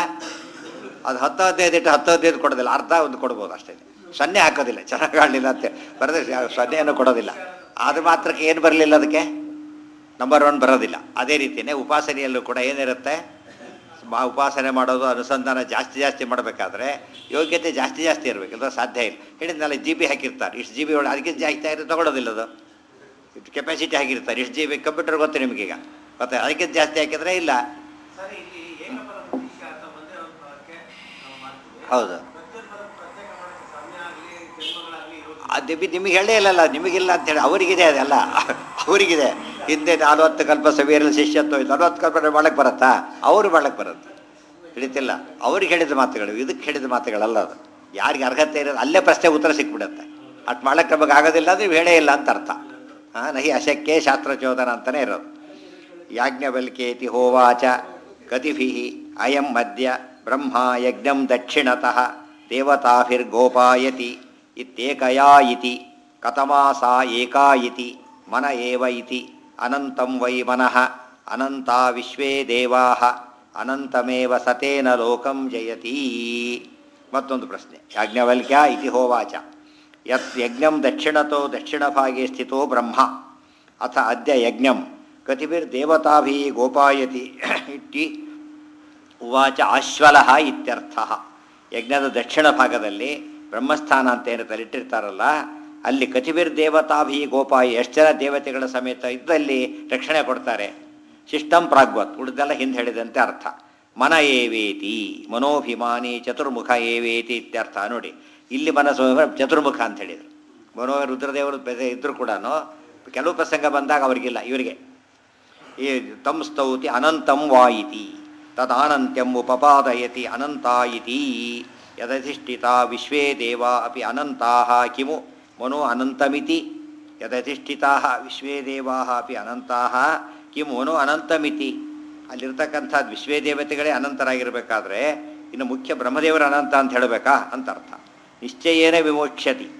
ಅದು ಹತ್ತು ಹದಿನೈದು ಇಟ್ಟು ಹತ್ತು ಹದಿನೈದು ಕೊಡೋದಿಲ್ಲ ಅರ್ಧ ಒಂದು ಕೊಡ್ಬೋದು ಅಷ್ಟೇ ಸೊನ್ನೆ ಹಾಕೋದಿಲ್ಲ ಚೆನ್ನಾಗಿ ಆಡಲಿಲ್ಲ ಅಂತ ಬರೋದೇ ಸೊನ್ನೆಯನ್ನು ಕೊಡೋದಿಲ್ಲ ಆದ್ರೆ ಮಾತ್ರಕ್ಕೆ ಏನು ಬರಲಿಲ್ಲ ಅದಕ್ಕೆ ನಂಬರ್ ಒನ್ ಬರೋದಿಲ್ಲ ಅದೇ ರೀತಿಯೇ ಉಪಾಸನೆಯಲ್ಲೂ ಕೂಡ ಏನಿರುತ್ತೆ ಮಾ ಉಪಾಸನೆ ಮಾಡೋದು ಅನುಸಂಧಾನ ಜಾಸ್ತಿ ಜಾಸ್ತಿ ಮಾಡಬೇಕಾದ್ರೆ ಯೋಗ್ಯತೆ ಜಾಸ್ತಿ ಜಾಸ್ತಿ ಇರಬೇಕು ಇಲ್ಲ ಸಾಧ್ಯ ಇಲ್ಲ ಹೇಳಿದ್ನಲ್ಲ ಜಿ ಬಿ ಹಾಕಿರ್ತಾರೆ ಇಷ್ಟು ಜಿ ಬಿ ಒಳಗೆ ಅದಕ್ಕೆ ಜಾಸ್ತಿ ಆಗಿರೋ ತಗೊಳ್ಳೋದಿಲ್ಲ ಅದು ಇಷ್ಟು ಕೆಪಾಸಿಟಿ ಹಾಕಿರ್ತಾರೆ ಇಷ್ಟು ಜಿ ಬಿ ಕಂಪ್ಯೂಟರ್ ಗೊತ್ತು ನಿಮಗೀಗ ಮತ್ತೆ ಅದಕ್ಕೆ ಜಾಸ್ತಿ ಹಾಕಿದ್ರೆ ಇಲ್ಲ ಸರಿ ಇಲ್ಲಿ ಏಕಫಲ ಪ್ರತಿಷ್ಠೆ ಅಂತ ಒಂದೇ ಒಂದು ಫಲಕ್ಕೆ ನಾವು ಮಾಡ್ತೀವಿ ಹೌದು ಪ್ರತ್ಯೇಕ ಫಲ ಪ್ರತ್ಯೇಕ ಮಾಡೋಕ್ಕೆ ಸಮಯ ಆಗಲಿ ಜನ್ಮಗಳಾಗಲಿ ಇರೋದಿಲ್ಲ ಅದು ಬಿ- ನಿಮಗೆ ಹೇಳೇ ಇಲ್ಲಲ್ಲ ನಿಮಗಿಲ್ಲ ಅಂತೇಳಿ ಅವರಿಗಿದೆ ಅದೆಲ್ಲ ಅವರಿಗಿದೆ ಹಿಂದೆ ನಲ್ವತ್ತು ಕಲ್ಪ ಸವಿಯರಲ್ಲಿ ಶಿಷ್ಯತ್ವ ಇದು ನಲ್ವತ್ತು ಕಲ್ಪ ಮಾಡಕ್ಕೆ ಬರುತ್ತಾ ಅವರು ಮಾಡಕ್ಕೆ ಬರುತ್ತೆ ಹಿಡಿತಿಲ್ಲ ಅವ್ರಿಗೆ ಹೇಳಿದ ಮಾತುಗಳು ಇದಕ್ಕೆ ಹೇಳಿದ ಮಾತುಗಳಲ್ಲ ಅದು ಯಾರಿಗೆ ಅರ್ಹತೆ ಇರೋದು ಅಲ್ಲೇ ಪ್ರಶ್ನೆ ಉತ್ತರ ಸಿಕ್ಬಿಡುತ್ತೆ ಅಷ್ಟು ಮಾಡಕ್ಕೆ ನಮಗೆ ಆಗೋದಿಲ್ಲ ಅಂದರೆ ಹೇಳೇ ಇಲ್ಲ ಅಂತ ಅರ್ಥ ಹಾಂ ನಹಿ ಅಶಕ್ಯ ಶಾಸ್ತ್ರಚೋದನ ಅಂತಲೇ ಇರೋದು ಯಾಜ್ಞವಲ್ಕೇತಿ ಹೋವಾಚ ಗತಿಭಿ ಅಯಂ ಮದ್ಯ ಬ್ರಹ್ಮ ಯಜ್ಞಂ ದಕ್ಷಿಣತಃ ದೇವತಾಭಿರ್ಗೋಪಾಯತಿ ಇತ್ಯೇಕಯಾ ಇತಿ ಕತಮಾಸಾ ಏಕಾ ಇತಿ ಮನ ಏವ ಇತಿ ಅನಂತಂ ವೈ ಮನಃ ಅನಂತ ವಿಶ್ವೇ ದೇವಾ ಅನಂತಮೇವ ಸತೇನ ಲೋಕಂ ಜಯತಿ ಮತ್ತೊಂದು ಪ್ರಶ್ನೆ ಯಾಜ್ಞವಲ್ಕ್ಯ ಇತಿ ಹೋವಾಚ ಯತ್ ಯಜ್ಞಂ ದಕ್ಷಿಣತೋ ದಕ್ಷಿಣಭಾಗೆ ಸ್ಥಿತೋ ಬ್ರಹ್ಮ ಅಥ ಅದ್ಯ ಯಜ್ಞಂ ಕತಿಭಿರ್ದೇವತಾಭಿ ಗೋಪಾಯತಿ ಇಟ್ಟಿ ಉವಾಚ ಆಶ್ವಲಃ ಇತ್ಯರ್ಥ ಯಜ್ಞದ ದಕ್ಷಿಣ ಭಾಗದಲ್ಲಿ ಬ್ರಹ್ಮಸ್ಥಾನ ಅಂತ ಏನು ತಲಿಟ್ಟಿರ್ತಾರಲ್ಲ ಅಲ್ಲಿ ಕತಿಭಿರ್ ದೇವತಾಭಿ ಗೋಪಾಯಿ ಎಷ್ಟು ಜನ ದೇವತೆಗಳ ಸಮೇತ ಇದ್ದಲ್ಲಿ ರಕ್ಷಣೆ ಕೊಡ್ತಾರೆ ಶಿಷ್ಟಂ ಪ್ರಾಗ್ವತ್ ಉಳಿದೆಲ್ಲ ಹಿಂದೆ ಹೇಳಿದಂತೆ ಅರ್ಥ ಮನ ಏವೇತಿ ಮನೋಭಿಮಾನಿ ಚತುರ್ಮುಖ ಏವೇತಿ ಇತ್ಯರ್ಥ ನೋಡಿ ಇಲ್ಲಿ ಮನಸ್ಸು ಚತುರ್ಮುಖ ಅಂತ ಹೇಳಿದರು ಮನೋ ರುದ್ರದೇವರು ಬೆದೆ ಇದ್ದರೂ ಕೂಡ ಕೆಲವು ಪ್ರಸಂಗ ಬಂದಾಗ ಅವರಿಗಿಲ್ಲ ಇವರಿಗೆ ಈ ತಂ ಸ್ತೌತಿ ಅನಂತಂ ವಾಯಿತಿ ತದಾನಂತ್ಯಂ ಉಪಪಾದಯತಿ ಅನಂತ ಇತಿ ಯದಧಿಷ್ಠಿತ ವಿಶ್ವೇ ದೇವ ಅಪಿ ಅನಂತಾಹ ಕಿಮು ಮನೋ ಅನಂತಮಿತಿ ಯದಧಿಷ್ಠಿತಾ ವಿಶ್ವೇ ದೇವಾ ಅಪಿ ಅನಂತಾಹ ಕಿಮು ಮನೋ ಅನಂತಮಿತಿ ಅಲ್ಲಿರ್ತಕ್ಕಂಥ ವಿಶ್ವೇ ದೇವತೆಗಳೇ ಅನಂತರಾಗಿರಬೇಕಾದ್ರೆ ಇನ್ನು ಮುಖ್ಯ ಬ್ರಹ್ಮದೇವರ ಅನಂತ ಅಂತ ಹೇಳಬೇಕಾ ಅಂತ ಅರ್ಥ ನಿಶ್ಚಯೇನ ವಿಮೋಕ್ಷತಿ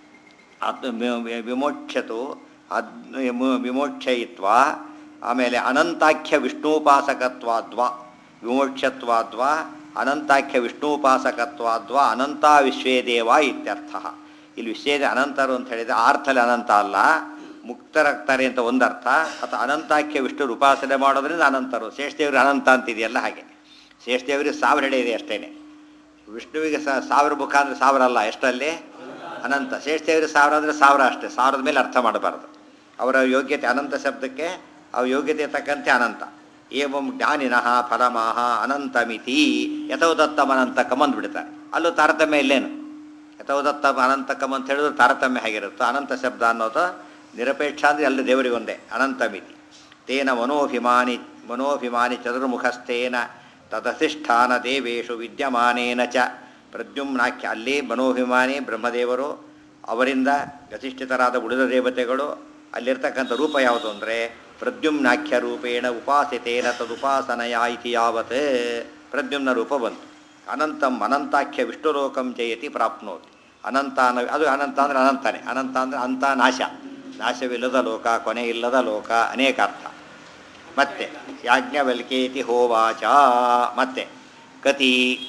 ಅದು ವಿ- ವಿಮೋಕ್ಷತು ಅದ್ ವಿಮೋ- ವಿಮೋಕ್ಷಯಿತ್ವ ಆಮೇಲೆ ಅನಂತಾಖ್ಯ ವಿಷ್ಣುಪಾಸಕತ್ವಾದ್ವಾ ವಿಮೋಕ್ಷತ್ವಾದ್ವಾ ಅನಂತಾಖ್ಯ ವಿಷ್ಣುಪಾಸಕತ್ವಾದ್ವಾ ಅನಂತ ವಿಶ್ವೇ ದೇವ ಇತ್ಯರ್ಥ ಇಲ್ಲಿ ವಿಶ್ವೇದ ಅನಂತರು ಅಂತ ಹೇಳಿದರೆ ಆರ್ಥಲ್ಲಿ ಅನಂತ ಅಲ್ಲ ಮುಕ್ತರಾಗ್ತಾರೆ ಅಂತ ಒಂದರ್ಥ ಅಥವಾ ಅನಂತಾಖ್ಯ ವಿಷ್ಣು ಉಪಾಸನೆ ಮಾಡೋದ್ರಿಂದ ಅನಂತರು ಶೇಷದೇವರು ಅನಂತ ಅಂತಿದೆಯಲ್ಲ ಹಾಗೆ ಶೇಷದೇವರಿಗೆ ಸಾವಿರ ಹೆಡೆ ಇದೆ ಅಷ್ಟೇನೆ ವಿಷ್ಣುವಿಗೆ ಸ ಸಾವಿರ ಮುಖ ಅಂದರೆ ಸಾವಿರ ಅಲ್ಲ ಎಷ್ಟಲ್ಲಿ ಅನಂತ ಶೇಷದೇವರಿಗೆ ಸಾವಿರ ಅಂದರೆ ಸಾವಿರ ಅಷ್ಟೇ ಸಾವಿರದ ಮೇಲೆ ಅರ್ಥ ಮಾಡಬಾರ್ದು ಅವರ ಯೋಗ್ಯತೆ ಅನಂತ ಶಬ್ದಕ್ಕೆ ಅವ್ರ ಯೋಗ್ಯತೆ ತಕ್ಕಂತೆ ಅನಂತ ಏವಂ ಜ್ಞಾನಿನಃ ಫಲಮಾಹ ಅನಂತಮಿತಿ ಯಥೋದತ್ತಮ ಅನಂತಕಂ ಅಂದ್ಬಿಡ್ತಾರೆ ಅಲ್ಲೂ ತಾರತಮ್ಯ ಇಲ್ಲೇನು ಯಥೋದತ್ತಮ ಅನಂತಕಂ ಅಂತ ಹೇಳಿದ್ರೆ ತಾರತಮ್ಯ ಹೇಗಿರುತ್ತೋ ಅನಂತ ಶಬ್ದ ಅನ್ನೋದು ನಿರಪೇಕ್ಷ ಅಂದರೆ ಎಲ್ಲ ದೇವರಿಗೊಂದೇ ಅನಂತಮಿತಿ ತೇನ ಮನೋಭಿಮಾನಿ ಮನೋಭಿಮಾನಿ ಚತುರ್ಮುಖಸ್ಥೇನ ತದಧಿಷ್ಠಾನ ದೇವೇಶು ವಿದ್ಯಮಾನೇನ ಚ ಪ್ರದ್ಯುಮ್ನಾಖ್ಯ ಅಲ್ಲಿ ಮನೋಭಿಮಾನಿ ಬ್ರಹ್ಮದೇವರು ಅವರಿಂದ ಗತಿಷ್ಠಿತರಾದ ಉಳಿದ ದೇವತೆಗಳು ಅಲ್ಲಿರ್ತಕ್ಕಂಥ ರೂಪ ಯಾವುದು ಅಂದರೆ ಪ್ರದ್ಯುಮ್ನಾಖ್ಯ ರೂಪೇಣ ಉಪಾಸಿತೇನ ತದುಪಾಸನಯ ಇತಿ ಯಾವತ್ ಪ್ರದ್ಯುಮ್ನ ರೂಪ ಬಂತು ಅನಂತಂ ಅನಂತಾಖ್ಯ ವಿಷ್ಣುಲೋಕಂ ಜಯತಿ ಪ್ರಾಪ್ನೋತಿ ಅನಂತ ಅನ್ನೋ ಅದು ಅನಂತ ಅಂದರೆ ಅನಂತನೇ ಅನಂತ ಅಂದರೆ ಅಂತ ನಾಶ ನಾಶವಿಲ್ಲದ ಲೋಕ ಕೊನೆ ಇಲ್ಲದ ಲೋಕ ಅನೇಕ ಅರ್ಥ ಮತ್ತೆ ಯಾಜ್ಞವಲ್ಕೇತಿ ಹೋವಾಚ ಮತ್ತೆ ಕತಿ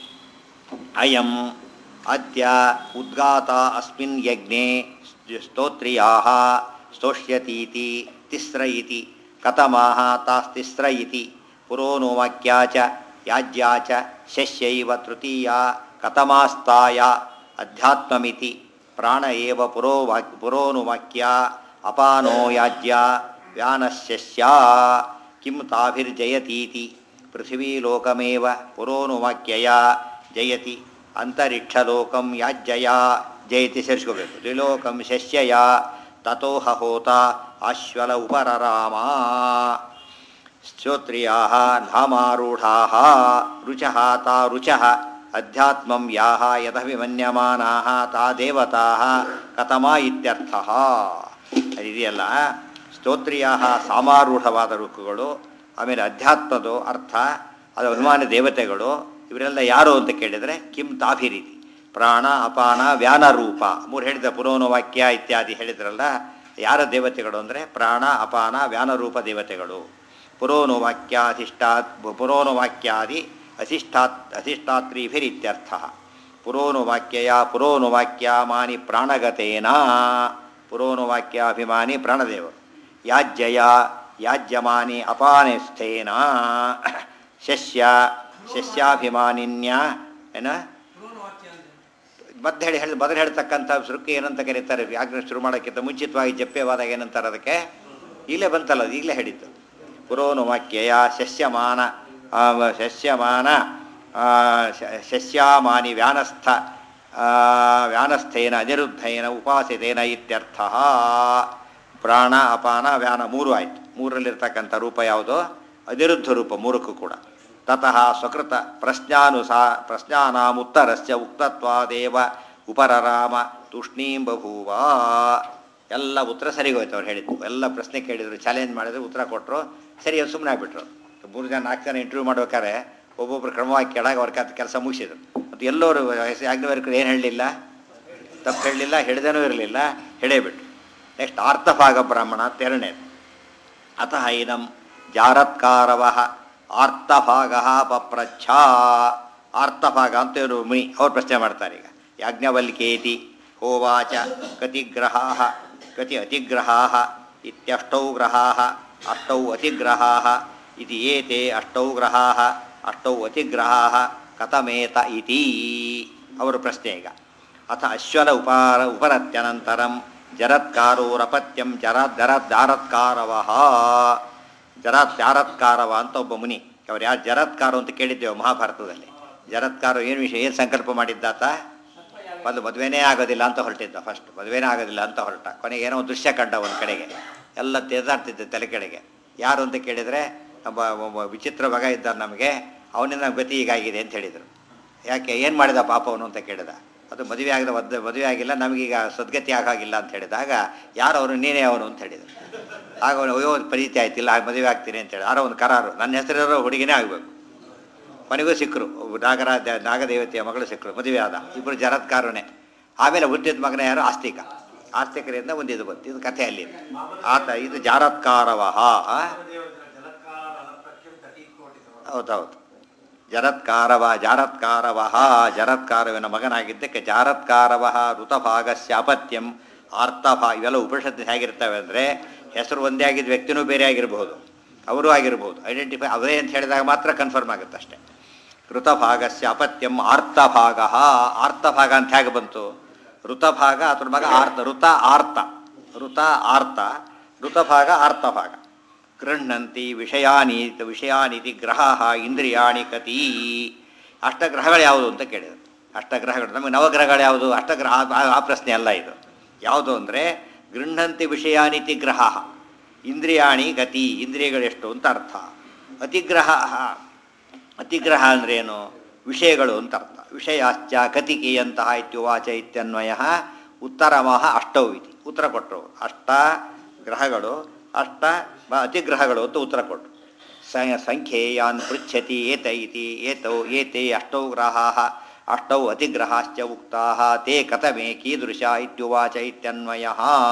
ಅಯಂ ಅದ್ಯ ಉದ್ಗಾತ ಅಸ್ಮಿನ್ ಯಜ್ಞೆ ಸ್ತೋತ್ರಿಯಾ ಸ್ತೋಷ್ಯತೀತಿ ತಿಸ್ರ ಇತಿ ಕಥಮಾಹ ತಾಸ್ತಿಸ್ರ ಇತಿ ಪುರೋನುವಾಕ್ಯಾ ಚ ಯಾಜ್ಯಾ ಚ ಶಸ್ಯೈವ ತೃತೀಯ ಕಥಮಾಸ್ತಾಯ ಅಧ್ಯಾತ್ಮಮಿತಿ ಪ್ರಾಣ ಏವ ಪುರೋವಾಕ್ ಪುರೋನುವಾಕ್ಯ ಅಪಾನೋ ಯಾಜ್ಯ ವ್ಯಾನಶ್ಯಸ್ಯ ಕಿಂ ತಾಭಿರ್ಜಯತೀತಿ ಪೃಥಿವೀಲೋಕಮೇವ ಪುರೋನುವಾಕ್ಯಯ ಜಯತಿ ಅಂತರಿಕ್ಷಲೋಕಂ ಯಾಜ್ಯಯ ಜಯತಿ ಸೇರಿಸ್ಕೋಬೇಕು ತ್ರಿಲೋಕಂ ಶಸ್ಯಯ ತಥೋಹ ಹೋತ ಅಶ್ವಲ ಉಪರರಾಮ ಶ್ರೋತ್ರಿಯಾ ಧಾಮಾರೂಢಾ ರುಚಃ ತಾ ರುಚಃ ಅಧ್ಯಾತ್ಮಂ ಯಾಹ ಯದಭಿಮನ್ಯಮಾನಾ ತಾ ದೇವತಾ ಕಥಮ ಇತ್ಯರ್ಥ ಇದೆಯಲ್ಲ ಸ್ತೋತ್ರಿಯ ಸಾಮಾರೂಢವಾದ ರುಕ್ಕುಗಳು ಆಮೇಲೆ ಅಧ್ಯಾತ್ಮದ ಅರ್ಥ ಅದು ಅಭಿಮಾನಿ ದೇವತೆಗಳು ಇವರೆಲ್ಲ ಯಾರು ಅಂತ ಕೇಳಿದರೆ ಕಿಂ ತಾಭಿರೀತಿ ಪ್ರಾಣ ಅಪಾನ ವ್ಯಾನ ರೂಪ ಮೂರು ಹೇಳಿದ ಪುರೋನು ವಾಕ್ಯ ಇತ್ಯಾದಿ ಹೇಳಿದ್ರಲ್ಲ ಯಾರ ದೇವತೆಗಳು ಅಂದರೆ ಪ್ರಾಣ ಅಪಾನ ವ್ಯಾನ ರೂಪ ದೇವತೆಗಳು ಪುರೋನು ವಾಕ್ಯಾಧಿಷ್ಠಾತ್ ಪುರೋನು ವಾಕ್ಯಾದಿ ಅಧಿಷ್ಠಾತ್ ಅಧಿಷ್ಠಾತ್ರಿಭಿರಿತ್ಯರ್ಥ ಪುರೋನು ವಾಕ್ಯಯ ಪುರೋನು ವಾಕ್ಯ ಮಾನಿ ಪ್ರಾಣಗತೇನ ಪುರೋನು ವಾಕ್ಯಾಭಿಮಾನಿ ಪ್ರಾಣದೇವರು ಯಾಜ್ಯಯ ಯಾಜ್ಯಮಾನಿ ಅಪಾನಿಸ್ಥೇನ ಶಸ್ಯ ಶಸ್ಯಾಭಿಮಾನಿನ್ಯ ಏನ ಮತ್ತೆ ಹೇಳಿ ಹೇಳಿ ಮೊದಲು ಹೇಳ್ತಕ್ಕಂಥ ಸೃಕ್ಕೆ ಏನಂತ ಕರೀತಾರೆ ಯಾಕೆ ಶುರು ಮಾಡೋಕ್ಕಿಂತ ಮುಂಚಿತವಾಗಿ ಜಪ್ಯವಾದಾಗ ಏನಂತಾರೆ ಅದಕ್ಕೆ ಈಗಲೇ ಬಂತಲ್ಲ ಅದು ಈಗಲೇ ಹೇಳಿದ್ದು ಪುರೋನು ವಾಕ್ಯಯ ಶಸ್ಯಮಾನ ಆ, ಶಸ್ಯಮಾನ ಆ, ಶ- ಶಸ್ಯಾಮಾನಿ ವ್ಯಾನಸ್ಥ ಆ, ವ್ಯಾನಸ್ಥೇನ ಅನಿರುದ್ಧೇನ ಉಪಾಸಿತೇನ ಇತ್ಯರ್ಥ ಪ್ರಾಣ ಅಪಾನ ವ್ಯಾನ ಮೂರು ಆಯಿತು ಮೂರಲ್ಲಿರ್ತಕ್ಕಂಥ ರೂಪ ಯಾವುದೋ ಅನಿರುದ್ಧ ರೂಪ ಮೂರಕ್ಕೂ ಕೂಡ ತತಃ ಸ್ವಕೃತ ಪ್ರಶ್ನಾನುಸಾ ಪ್ರಶ್ನಾನಾಮುತ್ತರಸ್ಯ ಉಕ್ತತ್ವಾದೇವ ಉಪರರಾಮ ತೂಷ್ಣೀಂ ಬಭೂವ ಎಲ್ಲ ಉತ್ತರ ಸರಿಗೋಯ್ತು ಅವ್ರು ಹೇಳಿದ್ದು ಎಲ್ಲ ಪ್ರಶ್ನೆ ಕೇಳಿದ್ರು ಚಾಲೆಂಜ್ ಮಾಡಿದ್ರು ಉತ್ತರ ಕೊಟ್ಟರು ಸರಿ ಅವ್ರು ಸುಮ್ಮನೆ ಆಗ್ಬಿಟ್ರು ಮೂರು ಜನ ನಾಲ್ಕು ಜನ ಇಂಟರ್ವ್ಯೂ ಮಾಡ್ಬೇಕಾದ್ರೆ ಒಬ್ಬೊಬ್ರು ಕ್ರಮವಾಗಿ ಕೆಳಗೆ ಅವ್ರ ಕತ್ ಕೆಲಸ ಮುಗಿಸಿದ್ರು ಮತ್ತು ಎಲ್ಲರೂ ಯಾಜ್ಞವರ್ಕರು ಏನು ಹೇಳಲಿಲ್ಲ ತಪ್ಪು ಹೇಳಲಿಲ್ಲ ಹಿಡ್ದೇನೂ ಇರಲಿಲ್ಲ ಹೇಳೇಬಿಟ್ರು ನೆಕ್ಸ್ಟ್ ಆರ್ತಭಾಗ ಬ್ರಾಹ್ಮಣ ತೆರನೇದು ಅತಃ ಇದಂ ಜಾರತ್ಕಾರವ ಆರ್ತಭಾಗ ಪಪ್ರಚ್ಛ ಆರ್ತಭಾಗ ಅಂತ ಇವರು ಮುನಿ ಅವ್ರು ಪ್ರಶ್ನೆ ಮಾಡ್ತಾರೆ ಈಗ ಯಾಜ್ಞವಲ್ಕೇತಿ ಹೋವಾಚ ಕತಿಗ್ರಹಾ ಕತಿ ಅತಿಗ್ರಹಾ ಇತ್ಯಷ್ಟೌ ಗ್ರಹಾ ಅಷ್ಟೌ ಅತಿಗ್ರಹಾ ಇತಿ ಏತೆ ಅಷ್ಟೌ ಗ್ರಹಾ ಅಷ್ಟೌ ಅತಿಗ್ರಹಾ ಕಥಮೇತ ಇತಿ ಅವರ ಪ್ರಶ್ನೆ ಈಗ ಅಥ ಅಶ್ವಲ ಉಪಾರ ಉಪರತ್ಯನಂತರಂ ಜರತ್ಕಾರೋರಪತ್ಯಂ ಜರ ಜರದ್ದಾರತ್ಕಾರವಃ ಜರ ಜಾರತ್ಕಾರವ ಅಂತ ಒಬ್ಬ ಮುನಿ ಅವ್ರು ಯಾರು ಜರತ್ಕಾರ ಅಂತ ಕೇಳಿದ್ದೇವೆ ಮಹಾಭಾರತದಲ್ಲಿ ಜರತ್ಕಾರ ಏನು ವಿಷಯ ಏನು ಸಂಕಲ್ಪ ಮಾಡಿದ್ದಾತ ಒಂದು ಮದುವೆನೇ ಆಗೋದಿಲ್ಲ ಅಂತ ಹೊರಟಿದ್ದ ಫಸ್ಟ್ ಮದುವೆನೇ ಆಗೋದಿಲ್ಲ ಅಂತ ಹೊರಟ ಕೊನೆಗೆ ಏನೋ ಒಂದು ದೃಶ್ಯ ಕಂಡ ಒಂದು ಕಡೆಗೆ ಎಲ್ಲ ತೆದಾಡ್ತಿದ್ದೆ ತಲೆ ಕೆಳಗೆ ಯಾರು ಅಂತ ಕೇಳಿದರೆ ಒಬ್ಬ ಒಬ್ಬ ವಿಚಿತ್ರ ಮಗ ಇದ್ದ ನಮಗೆ ಅವನಿಂದ ಗತಿ ಹೀಗಾಗಿದೆ ಅಂತ ಹೇಳಿದರು ಯಾಕೆ ಏನು ಮಾಡಿದ ಪಾಪ ಅವನು ಅಂತ ಕೇಳಿದ ಅದು ಮದುವೆ ಆಗದ ಮದ್ ಮದುವೆ ಆಗಿಲ್ಲ ನಮಗೀಗ ಸದ್ಗತಿ ಆಗಾಗಿಲ್ಲ ಅಂತ ಹೇಳಿದಾಗ ಯಾರು ಅವನು ನೀನೇ ಅವನು ಅಂತ ಹೇಳಿದರು ಆಗ ಅವನು ಅಯ್ಯೋ ಪ್ರೀತಿ ಆಯ್ತಿಲ್ಲ ಆಗ ಮದುವೆ ಆಗ್ತೀನಿ ಅಂತ ಹೇಳಿ ಯಾರೋ ಒಂದು ಕರಾರು ನನ್ನ ಹೆಸರಿರೋ ಹುಡುಗಿನೇ ಆಗಬೇಕು ಕೊನೆಗೂ ಸಿಕ್ಕರು ಒಬ್ಬ ನಾಗರ ನಾಗದೇವತೆಯ ಮಗಳು ಸಿಕ್ಕರು ಮದುವೆ ಆದ ಇಬ್ಬರು ಜರತ್ಕಾರನೇ ಆಮೇಲೆ ಹುಟ್ಟಿದ ಮಗನ ಯಾರು ಆಸ್ತಿಕ ಆಸ್ತಿಕರಿಂದ ಒಂದು ಇದು ಬಂತು ಇದು ಕಥೆ ಅಲ್ಲಿ ಆತ ಇದು ಜಾರತ್ಕಾರವಹ ಆ? ಜಲಕಾಲ ಅಲಪಕ್ಯಂ ತಟಿ ಕೋಟಿ ಸಮ. ಹೌದೌದು ಜರತ್ಕಾರವ ಜಾರತ್ಕಾರವಹ ಜರತ್ಕಾರವಿನ ಮಗನಾಗಿದ್ದಕ್ಕೆ ಜಾರತ್ಕಾರವಹ ಋತಭಾಗಸ್ಯ ಅಪತ್ಯಂ ಆರ್ತಭಾ ಇವೆಲ್ಲ ಉಪನಿಷತ್ತು ಹೇಗಿರ್ತವೆ ಅಂದರೆ ಹೆಸರು ಒಂದೇ ಆಗಿದ್ದ ವ್ಯಕ್ತಿನೂ ಬೇರೆ ಆಗಿರಬಹುದು ಅವರು ಆಗಿರ್ಬೋದು ಐಡೆಂಟಿಫೈ ಅವರೇ ಅಂತ ಹೇಳಿದಾಗ ಮಾತ್ರ ಕನ್ಫರ್ಮ್ ಆಗುತ್ತೆ ಅಷ್ಟೇ ಋತಭಾಗಸ್ಯ ಅಪತ್ಯಂ ಆರ್ತಭಾಗ ಆರ್ತಭಾಗ ಅಂತ ಹೇಗೆ ಬಂತು ಋತಭಾಗ ಅದ್ರ ಮಗ ಆರ್ತ ಋತ ಆರ್ತ ಋತ ಆರ್ತ ಋತಭಾಗ ಆರ್ತಭಾಗ ಗೃಹ್ಣಂತಿ ವಿಷಯಾನಿ ವಿಷಯಾನಿತಿ ಗ್ರಹ ಇಂದ್ರಿಯಾಣಿ ಕತಿ ಅಷ್ಟಗ್ರಹಗಳು ಯಾವುದು ಅಂತ ಕೇಳಿದರು ಅಷ್ಟಗ್ರಹಗಳು ನಮಗೆ ನವಗ್ರಹಗಳು ಯಾವುದು ಅಷ್ಟಗ್ರಹ ಆ- ಆ ಪ್ರಶ್ನೆ ಅಲ್ಲ ಇದು ಯಾವುದು ಅಂದರೆ ಗೃಹ್ಣಂತಿ ವಿಷಯಾನಿತಿ ಗ್ರಹ ಇಂದ್ರಿಯಾಣಿ ಗತಿ ಇಂದ್ರಿಯಗಳೆಷ್ಟು ಅಂತ ಅರ್ಥ ಅತಿಗ್ರಹ ಅತಿಗ್ರಹ ಅಂದ್ರೇನು ವಿಷಯಗಳು ಅಂತ ಅರ್ಥ ವಿಷಯಾಶ್ಚ ಕತಿಕೆಯಂತಹ ಇತ್ಯುವಾಚ ಇತ್ಯನ್ವಯ ಉತ್ತರಮಃ ಅಷ್ಟೌ ಇತಿ ಉತ್ತರ ಕೊಟ್ಟರು ಅಷ್ಟ ಗ್ರಹಗಳು ಅಷ್ಟ ಬ ಅತಿಗ್ರಹಗಳು ಅಂತ ಉತ್ತರ ಕೊಟ್ಟರು ಸ ಸಂಖ್ಯೇಯಾನ್ ಪೃಚ್ಛತಿ ಏತ ಇತಿ ಏತೌ ಏತೆ ಅಷ್ಟೌ ಗ್ರಹಾಃ ಅಷ್ಟೌ ಅತಿಗ್ರಹಾಶ್ಚ ಉಕ್ತಾಃ ತೇ ಕಥಮೇ ಕೀದೃಶ ಇತ್ಯುವಾಚ ಇತ್ಯನ್ವಯ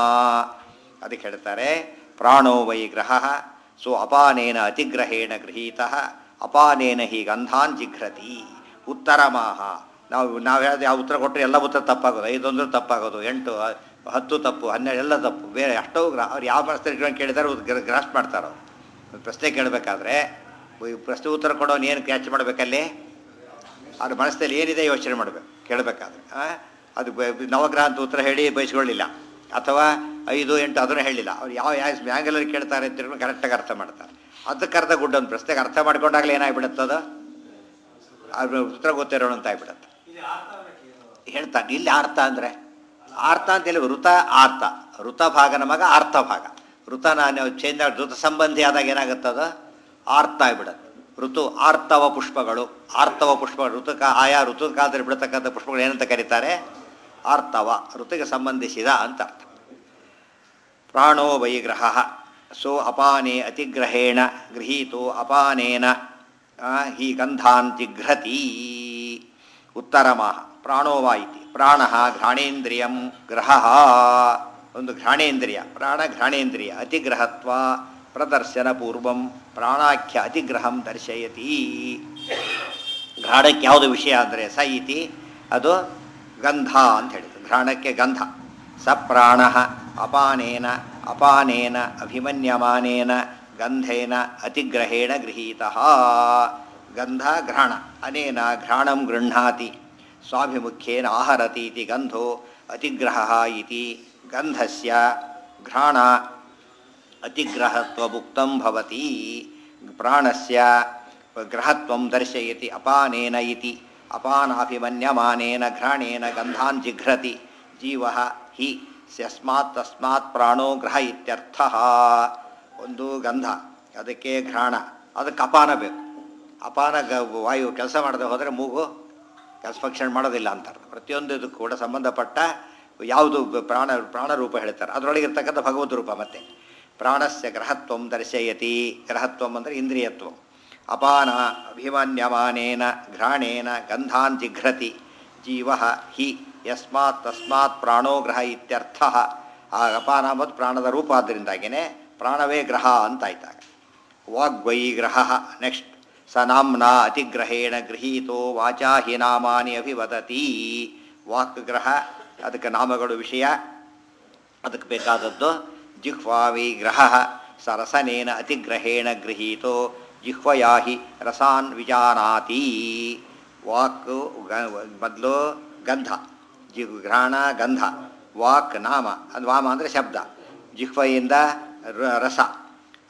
ಅದಕ್ಕೆ ಹೇಳ್ತಾರೆ ಪ್ರಾಣೋ ವೈ ಗ್ರಹ ಸೊ ಅಪಾನೇನ ಅತಿಗ್ರಹೇಣ ಗೃಹೀತಃ ಅಪಾನೇನ ಹಿ ಗಂಧಾನ್ ಜಿಘ್ರತಿ ಉತ್ತರಮಾಹ ನಾವು ನಾವು ಹೇಳಿದ ಯಾವ ಉತ್ತರ ಕೊಟ್ಟರೆ ಎಲ್ಲ ಉತ್ತರ ತಪ್ಪಾಗೋದು ಐದೊಂದು ತಪ್ಪಾಗೋದು ಎಂಟು ಹ- ಹತ್ತು ತಪ್ಪು ಹನ್ನೆರಡು ಎಲ್ಲ ತಪ್ಪು ಬೇರೆ ಎಷ್ಟೋ ಗ್ರಾ ಅವ್ರು ಯಾವ ಪ್ರಶ್ನೆ ಇಟ್ಕೊಂಡು ಕೇಳಿದಾರೆ ಗ್ರಾಸ್ ಮಾಡ್ತಾರೆ ಅವ್ರು ಒಂದು ಪ್ರಶ್ನೆ ಕೇಳಬೇಕಾದ್ರೆ ಈ ಪ್ರಶ್ನೆ ಉತ್ತರ ಕೊಡೋನು ಏನು ಕ್ಯಾಚ್ ಮಾಡಬೇಕಲ್ಲಿ ಅವ್ರ ಮನಸ್ಸಲ್ಲಿ ಏನಿದೆ ಯೋಚನೆ ಮಾಡಬೇಕು ಕೇಳಬೇಕಾದ್ರೆ ಆ? ಅದು ಬ- ನವಗ್ರಹ ಅಂತ ಉತ್ತರ ಹೇಳಿ ಬಯಸ್ಕೊಳ್ಳಿಲ್ಲ ಅಥವಾ ಐದು ಎಂಟು ಅದನ್ನು ಹೇಳಿಲ್ಲ ಅವ್ರು ಯಾವ ಯಾವ ಮ್ಯಾಂಗಲಲ್ಲಿ ಕೇಳ್ತಾರೆ ಅಂತ ತಿಳ್ಕೊಂಡು ಕರೆಕ್ಟಾಗಿ ಅರ್ಥ ಮಾಡ್ತಾರೆ ಅದಕ್ಕೆ ಅರ್ಥ ಗುಡ್ಡ ಒಂದು ಪ್ರಶ್ನೆಗೆ ಅರ್ಥ ಮಾಡ್ಕೊಂಡಾಗಲೇ ಏನಾಗ್ಬಿಡುತ್ತೆ ಅದು ಅದ್ರ ಉತ್ತರ ಗೊತ್ತಿರೋಣ ಅಂತ ಆಗ್ಬಿಡುತ್ತೆ ಇಲ್ಲಿ ಆರ್ತವಕ್ಕೆ ಏನು ಹೇಳ್ತಾನೆ ಇಲ್ಲಿ ಅರ್ಥ ಅಂದರೆ ಆರ್ತ ಅಂತ ಹೇಳಿ ಋತ ಆರ್ತ ಋತ ಭಾಗನ ಮಗ ಅರ್ಥ ಭಾಗ ಋತ ನಾನು ಚೇಂಜ್ ಮಾಡಿ ಋತ ಸಂಬಂಧಿ ಆದಾಗ ಏನಾಗುತ್ತದ ಆರ್ತ ಆಗ್ಬಿಡುತ್ತೆ ಋತು ಆರ್ತವ ಪುಷ್ಪಗಳು ಆರ್ತವ ಪುಷ್ಪಗಳು ಋತುಕ ಆಯಾ ಋತುಕಾಲದಲ್ಲಿ ಬಿಡತಕ್ಕಂಥ ಪುಷ್ಪಗಳು ಏನಂತ ಕರೀತಾರೆ ಆರ್ತವ ಋತುಗೆ ಸಂಬಂಧಿಸಿದ ಅಂತ ಅರ್ಥ ಪ್ರಾಣೋ ವೈ ಗ್ರಹ ಸೋ ಅಪಾನೆ ಅತಿಗ್ರಹೇಣ ಗೃಹೀತೋ ಅಪಾನೇನ ಆ, ಹಿ ಗಂಧಾನ್ ಜಿಘ್ರತಿ ಉತ್ತರಮಃ ಪ್ರಾಣೋ ವಾ ಇತಿ ಪ್ರಾಣ ಘ್ರಾಣೇಂದ್ರಿಯಂ ಗ್ರಹ ಒಂದು ಘ್ರಾಣೇಂದ್ರಿಯ ಪ್ರಾಣ ಘ್ರಾಣೇಂದ್ರಿಯ ಅತಿಗ್ರಹತ್ವ ಪ್ರದರ್ಶನ ಪೂರ್ವಂ ಪ್ರಾಣಾಖ್ಯ ಅತಿಗ್ರಹಂ ದರ್ಶಯತಿ ಘ್ರಾಣಕ್ಕೆ ಯಾವುದು ವಿಷಯ ಅಂದರೆ ಸ ಇತಿ ಅದು ಗಂಧ ಅಂತ ಹೇಳಿದ್ರು ಘ್ರಾಣಕ್ಕೆ ಗಂಧ ಸ ಪ್ರಾಣ ಅಪಾನೇನ ಅಪಾನೇನ ಅಭಿಮನ್ಯಮಾನೇನ ಗಂಧೇನ ಅತಿಗ್ರಹೇಣ ಗೃಹೀತ ಗಂಧ ಘ್ರಾಣ ಅನೇನ ಘ್ರಾಣಂ ಗೃಹ್ಣಾತಿ ಸ್ವಾಭಿಮುಖ್ಯೇನ ಆಹರತಿ ಇತಿ ಗಂಧೋ ಅತಿಗ್ರಹ ಇತಿ ಗಂಧಸ್ಯ ಘ್ರಾಣ ಅತಿಗ್ರಹತ್ವಭುಕ್ತಂ ಭವತಿ ಪ್ರಾಣಸ್ಯ ಗ್ರಹತ್ವಂ ದರ್ಶಯತಿ ಅಪಾನೇನ ಇತಿ ಅಪಾನಾಭಿಮನ್ಯಮಾನೇನ ಘ್ರಾಣೇನ ಗಂಧಾನ್ ಜಿಘ್ರತಿ ಜೀವ ಹಿ ಯಸ್ಮಾತ್ ತಸ್ಮಾತ್ ಪ್ರಾಣೋ ಗ್ರಹ ಇತ್ಯರ್ಥ ಒಂದು ಗಂಧ ಅದಕ್ಕೆ ಘ್ರಾಣ ಅದಕ್ಕೆ ಅಪಾನ ಬೇಕು ಅಪಾನ ಗ ವಾಯು ಕೆಲಸ ಮಾಡದೆ ಹೋದರೆ ಮೂಗು ಕೆಲಸ ಫಂಕ್ಷನ್ ಮಾಡೋದಿಲ್ಲ ಅಂತಾರೆ ಪ್ರತಿಯೊಂದು ಇದಕ್ಕೂ ಕೂಡ ಸಂಬಂಧಪಟ್ಟ ಯಾವುದು ಬ- ಪ್ರಾಣ ಪ್ರಾಣರೂಪ ಹೇಳ್ತಾರೆ ಅದರೊಳಗೆ ಇರ್ತಕ್ಕಂಥ ಭಗವದ್ ರೂಪ ಮತ್ತೆ ಪ್ರಾಣಸ್ಯ ಗ್ರಹತ್ವಂ ದರ್ಶಯತಿ ಗ್ರಹತ್ವಂ ಅಂದರೆ ಇಂದ್ರಿಯತ್ವಂ ಅಪಾನ ಅಭಿಮನ್ಯಮಾನೇನ ಘ್ರಾಣೇನ ಗಂಧಾನ್ ಜಿಘ್ರತಿ ಜೀವ ಹಿ ಯಸ್ಮಾತ್ ತಸ್ಮಾತ್ ಪ್ರಾಣೋ ಗ್ರಹ ಇತ್ಯರ್ಥ ಆ ಅಪಾನ ಮತ್ತು ಪ್ರಾಣದ ರೂಪ ಆದ್ದರಿಂದಾಗಿಯೇ ಪ್ರಾಣವೇ ಗ್ರಹ ಅಂತಾಯ್ತಾಗ ವಾಗ್ವೈ ಗ್ರಹ ನೆಕ್ಸ್ಟ್ ಸ ನಾಮ್ನ ಅತಿಗ್ರಹೇಣ ಗೃಹೀತೋ ವಾಚಾ ಹಿ ನಾಮಾನಿ ಅಭಿವದತಿ ವಾಕ್ ಗ್ರಹ ಅದಕ್ಕೆ ನಾಮಗಳು ವಿಷಯ ಅದಕ್ಕೆ ಬೇಕಾದದ್ದು ಜಿಹ್ವಾವಿ ಗ್ರಹ ಸ ರಸನೇನ ಅತಿಗ್ರಹೇಣ ಗೃಹೀತೋ ಜಿಹ್ವಯಾ ಹಿ ರಸಾನ್ ವಿಜಾನಾತಿ ವಾಕ್ ಮೊದಲು ಗಂಧ ಜಿ ಘ್ರಾಣ ಗಂಧ ವಾಕ್ ನಾಮ ಅದು ವಾಮ ಅಂದರೆ ಶಬ್ದ ಜಿಹ್ವೆಯಿಂದ ರ- ರಸ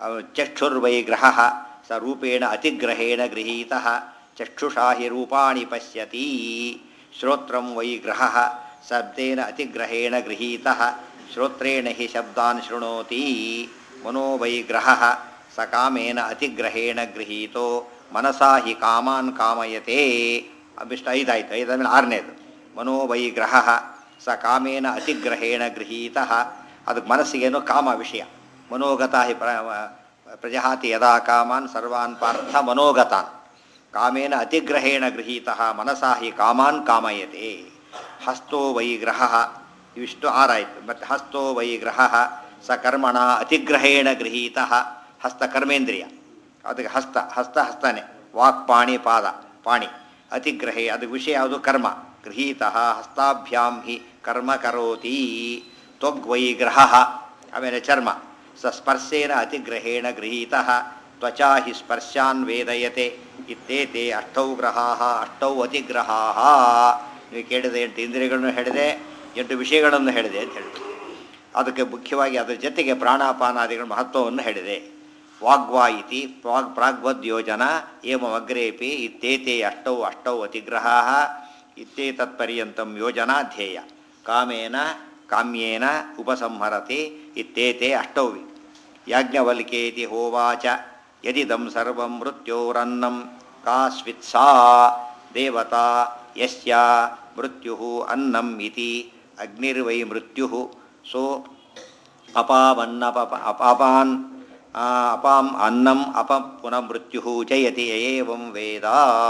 ಚಕ್ಷುರ್ವೈ ಗ್ರಹ ಸ ರೂಪೇಣ ಅತಿಗ್ರಹೇಣ ಗೃಹೀತ ಚಕ್ಷುಷಾ ಹಿ ರೂಪಾಣಿ ಪಶ್ಯತಿ ಶ್ರೋತ್ರಂ ವೈ ಗ್ರಹ ಶಬ್ದೇನ ಅತಿಗ್ರಹೇಣ ಗೃಹೀತ ಶ್ರೋತ್ರೇಣ ಹಿ ಶಬ್ದಾನ್ ಶೃಣೋತಿ ಮನೋ ವೈ ಗ್ರಹ ಸ ಕಾಮೇನ ಅತಿಗ್ರಹೇಣ ಗೃಹೀತೋ ಮನಸಾ ಹಿ ಕಾಮಾನ್ ಕಾಮಯತೆ ಅಭಿಷ್ಟ ಐದಾಯ್ತು ಐದಾದ್ಮೇಲೆ ಆರನೇದು ಮನೋ ವೈ ಗ್ರಹ ಸ ಕಾಮೇನ ಅತಿಗ್ರಹೇಣ ಗೃಹೀತ ಅದಕ್ಕೆ ಮನಸ್ಸಿಗೇನು ಕಾಮ ವಿಷಯ ಮನೋಗತ ಹಿ ಪ್ರ ಪ್ರಜಹಾತಿ ಯದಾ ಕಾಮಾನ್ ಸರ್ವಾನ್ ಪಾರ್ಥ ಮನೋಗತಾನ್ ಕಾಮೇನ ಅತಿಗ್ರಹೇಣ ಗೃಹೀತ ಮನಸಾ ಹಿ ಕಾಮಾನ್ ಕಾಮಯತೆ ಹಸ್ತೋ ವೈ ಗ್ರಹ ಇವಿಷ್ಟು ಆರಾಯ್ತು ಮತ್ತು ಹಸ್ತೋ ವೈ ಗ್ರಹ ಸ ಕರ್ಮಣ ಅತಿಗ್ರಹೇಣ ಗೃಹೀತ ಹಸ್ತ ಕರ್ಮೇಂದ್ರಿಯ ಅದಕ್ಕೆ ಹಸ್ತ ಹಸ್ತ ಹಸ್ತನೇ ವಾಕ್ ಪಾಣಿ ಪಾದ ಪಾಣಿ ಅತಿಗ್ರಹೇ ಅದಕ್ಕೆ ವಿಷಯ ಯಾವುದು ಕರ್ಮ ಗೃಹೀತ ಹಸ್ತಾಭ್ಯಾಂ ಹಿ ಕರ್ಮ ಕರೋತಿ ತ್ವಗ್ವೈ ಗ್ರಹ ಆಮೇಲೆ ಚರ್ಮ ಸ ಸ್ಪರ್ಶೇನ ಅತಿಗ್ರಹೇಣ ಗೃಹೀತ ತ್ವಚಾ ಹಿ ಸ್ಪರ್ಶಾನ್ ವೇದಯತೆ ಇತ್ತೇತೆ ಅಷ್ಟೌ ಗ್ರಹಾ ಅಷ್ಟೌ ಅತಿಗ್ರಹಾ ನೀವು ಕೇಳಿದೆ ಎಂಟು ಇಂದ್ರಿಯಗಳನ್ನು ಹೇಳಿದೆ ಎಂಟು ವಿಷಯಗಳನ್ನು ಹೇಳಿದೆ ಅಂತ ಹೇಳಿದೆ ಅದಕ್ಕೆ ಮುಖ್ಯವಾಗಿ ಅದರ ಜೊತೆಗೆ ಪ್ರಾಣಾಪಾನಾದಿಗಳ ಮಹತ್ವವನ್ನು ಹೇಳಿದೆ ವಾಗ್ವಾ ಇತಿ ವಾಗ್ ಪ್ರಾಗ್ವದ್ ಯೋಜನ ಏಮಗ್ರೇಪಿ ಇತ್ತೇತೆ ಅಷ್ಟೌ ಅಷ್ಟೌ ಅತಿಗ್ರಹ ಇತ್ತೇತತ್ಪರ್ಯಂತಂ ಯೋಜನಾ ಧ್ಯೇಯ ಕಾಮೇನ ಕಾಮ್ಯೇನ ಉಪಸಂಹರತಿ ಇತ್ತೇತೆ ಅಷ್ಟೌವಿ ಯಾಜ್ಞವಲ್ಕೇತಿ ಹೋವಾಚ ಯದಿದಂ ಸರ್ವಂ ಮೃತ್ಯೋರನ್ನಂ ಕಾಸ್ವಿತ್ಸಾ ದೇವತಾ ಯಸ್ಯ ಮೃತ್ಯು ಅನ್ನಂ ಇತಿ ಅಗ್ನಿರ್ವೈ ಮೃತ್ಯು ಸೋ ಅಪಾವನ್ನಪ ಅಪಾಪಾನ್ ಆ, ಅಪಾಂ ಅನ್ನಂ ಅಪ ಪುನಃ ಮೃತ್ಯು ಜಯತಿ ಏವಂ ವೇದ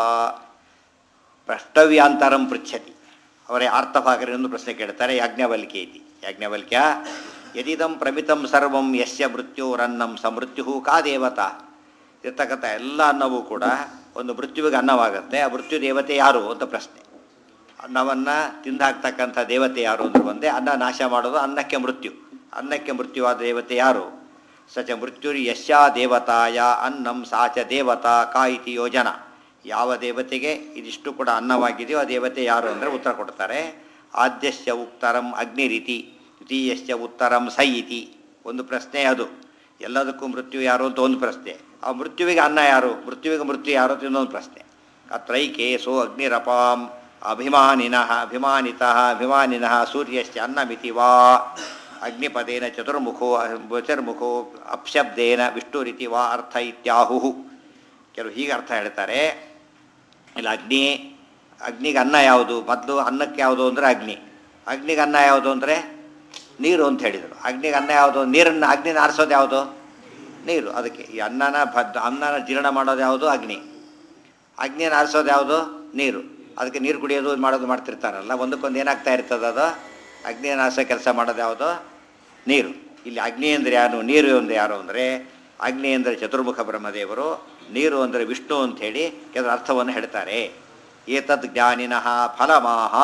ಪ್ರಷ್ಟವ್ಯಾಂತರಂ ಪೃಚ್ಛತಿ ಅವರೇ ಅರ್ಥಭಾಗರೆಂದು ಪ್ರಶ್ನೆ ಕೇಳ್ತಾರೆ ಯಾಜ್ಞವಲ್ಕೇತಿ ಯಾಜ್ಞವಲ್ಕ್ಯ ಯದಿದಂ ಪ್ರಮಿತಂ ಸರ್ವಂ ಯಸ್ಯ ಮೃತ್ಯುರನ್ನಂ ಸ ಮೃತ್ಯು ಕಾ ದೇವತಾ ಇರ್ತಕ್ಕಂಥ ಎಲ್ಲ ಅನ್ನವೂ ಕೂಡ ಒಂದು ಮೃತ್ಯುವಿಗೆ ಅನ್ನವಾಗುತ್ತೆ ಆ ಮೃತ್ಯು ದೇವತೆ ಯಾರು ಅಂತ ಪ್ರಶ್ನೆ ಅನ್ನವನ್ನು ತಿಂದಾಕ್ತಕ್ಕಂಥ ದೇವತೆ ಯಾರು ಅಂದ್ರೆ ಒಂದೇ ಅನ್ನ ನಾಶ ಮಾಡೋದು ಅನ್ನಕ್ಕೆ ಮೃತ್ಯು ಅನ್ನಕ್ಕೆ ಮೃತ್ಯುವಾದ ದೇವತೆ ಯಾರು ಸಚ ಮೃತ್ಯುರ್ ಯಶ್ಯಾ ದೇವತಾಯ ಅನ್ನಂ ಸಾಚ ದೇವತಾ ಕಾ ಇತಿ ಯೋಜನ ಯಾವ ದೇವತೆಗೆ ಇದಿಷ್ಟು ಕೂಡ ಅನ್ನವಾಗಿದೆಯೋ ಆ ದೇವತೆ ಯಾರು ಅಂದರೆ ಉತ್ತರ ಕೊಡ್ತಾರೆ ಆದ್ಯಶ್ಚ ಉತ್ತರಂ ಅಗ್ನಿರಿತಿ ದ್ವಿತೀಯಶ್ಚ ಉತ್ತರಂ ಸೈ ಇತಿ ಒಂದು ಪ್ರಶ್ನೆ ಅದು ಎಲ್ಲದಕ್ಕೂ ಮೃತ್ಯು ಯಾರು ಅಂತ ಒಂದು ಪ್ರಶ್ನೆ ಆ ಮೃತ್ಯುವಿಗೆ ಅನ್ನ ಯಾರು ಮೃತ್ಯುವಿಗೆ ಮೃತ್ಯು ಯಾರು ಅಂತ ಇನ್ನೊಂದು ಪ್ರಶ್ನೆ ಅತ್ರೈಕೆ ಸೋ ಅಗ್ನಿರಪಾಂ ಅಭಿಮಾನಿನಃ ಅಭಿಮಾನಿತಃ ಅಭಿಮಾನಿನಃ ಸೂರ್ಯಶ್ಚ ಅನ್ನಮಿತಿ ವಾ ಅಗ್ನಿಪದೇನ ಚತುರ್ಮುಖೋ ಚತುರ್ಮುಖೋ ಅಪ್ಶಬ್ದೇನ ವಿಷ್ಣುರಿತಿ ವಾ ಅರ್ಥ ಇತ್ಯಾಹುಹು ಕೆಲವು ಹೀಗೆ ಅರ್ಥ ಹೇಳ್ತಾರೆ ಇಲ್ಲ ಅಗ್ನಿ ಅಗ್ನಿಗೆ ಅನ್ನ ಯಾವುದು ಮೊದಲು ಅನ್ನಕ್ಕೆ ಯಾವುದು ಅಂದರೆ ಅಗ್ನಿ ಅಗ್ನಿಗೆ ಅನ್ನ ಯಾವುದು ಅಂದರೆ ನೀರು ಅಂತ ಹೇಳಿದರು ಅಗ್ನಿಗೆ ಅನ್ನ ಯಾವುದು ನೀರನ್ನು ಅಗ್ನಿನ ಆರಿಸೋದು ಯಾವುದು ನೀರು ಅದಕ್ಕೆ ಈ ಅನ್ನನ ಬದ್ ಅನ್ನನ ಜೀರ್ಣ ಮಾಡೋದು ಯಾವುದು ಅಗ್ನಿ ಅಗ್ನಿಯನ್ನು ಆರಿಸೋದು ಯಾವುದು ನೀರು ಅದಕ್ಕೆ ನೀರು ಕುಡಿಯೋದು ಇದ್ ಮಾಡೋದು ಮಾಡ್ತಿರ್ತಾರಲ್ಲ ಒಂದಕ್ಕೊಂದು ಏನಾಗ್ತಾ ಇರ್ತದೆ ಅದು ಅಗ್ನಿಯನ್ನು ಆರಿಸೋ ಕೆಲಸ ಮಾಡೋದು ಯಾವುದು ನೀರು ಇಲ್ಲಿ ಅಗ್ನಿ ಅಂದರೆ ಯಾರು ನೀರು ಅಂದರೆ ಯಾರು ಅಂದರೆ ಅಗ್ನಿ ಅಂದರೆ ಚತುರ್ಮುಖ ಬ್ರಹ್ಮದೇವರು ನೀರು ಅಂದರೆ ವಿಷ್ಣು ಅಂಥೇಳಿ ಕೆಲವು ಅರ್ಥವನ್ನು ಹೇಳ್ತಾರೆ ಏತದ್ ಜ್ಞಾನಿನಃ ಫಲಮಾಹ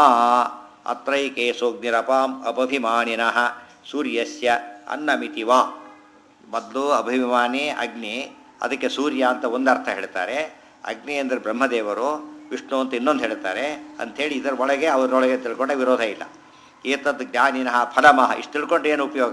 ಅತ್ರೈಕೇಶೋಗ್ನಿರಪಾಂ ಅಪಭಿಮಾನಿನಃ ಸೂರ್ಯಸ್ಯ ಅನ್ನಮಿತಿ ವಾ ಮೊದಲು ಅಭಿಮಾನಿ ಅಗ್ನಿ ಅದಕ್ಕೆ ಸೂರ್ಯ ಅಂತ ಒಂದು ಅರ್ಥ ಹೇಳ್ತಾರೆ ಅಗ್ನಿ ಅಂದರೆ ಬ್ರಹ್ಮದೇವರು ವಿಷ್ಣು ಅಂತ ಇನ್ನೊಂದು ಹೇಳ್ತಾರೆ ಅಂಥೇಳಿ ಇದರ ಒಳಗೆ ಅವರೊಳಗೆ ತಿಳ್ಕೊಂಡ ವಿರೋಧ ಇಲ್ಲ ಏತದ್ ಜ್ಞಾನಿನಃ ಫಲಮಃ ಇಷ್ಟು ತಿಳ್ಕೊಂಡು ಏನು ಉಪಯೋಗ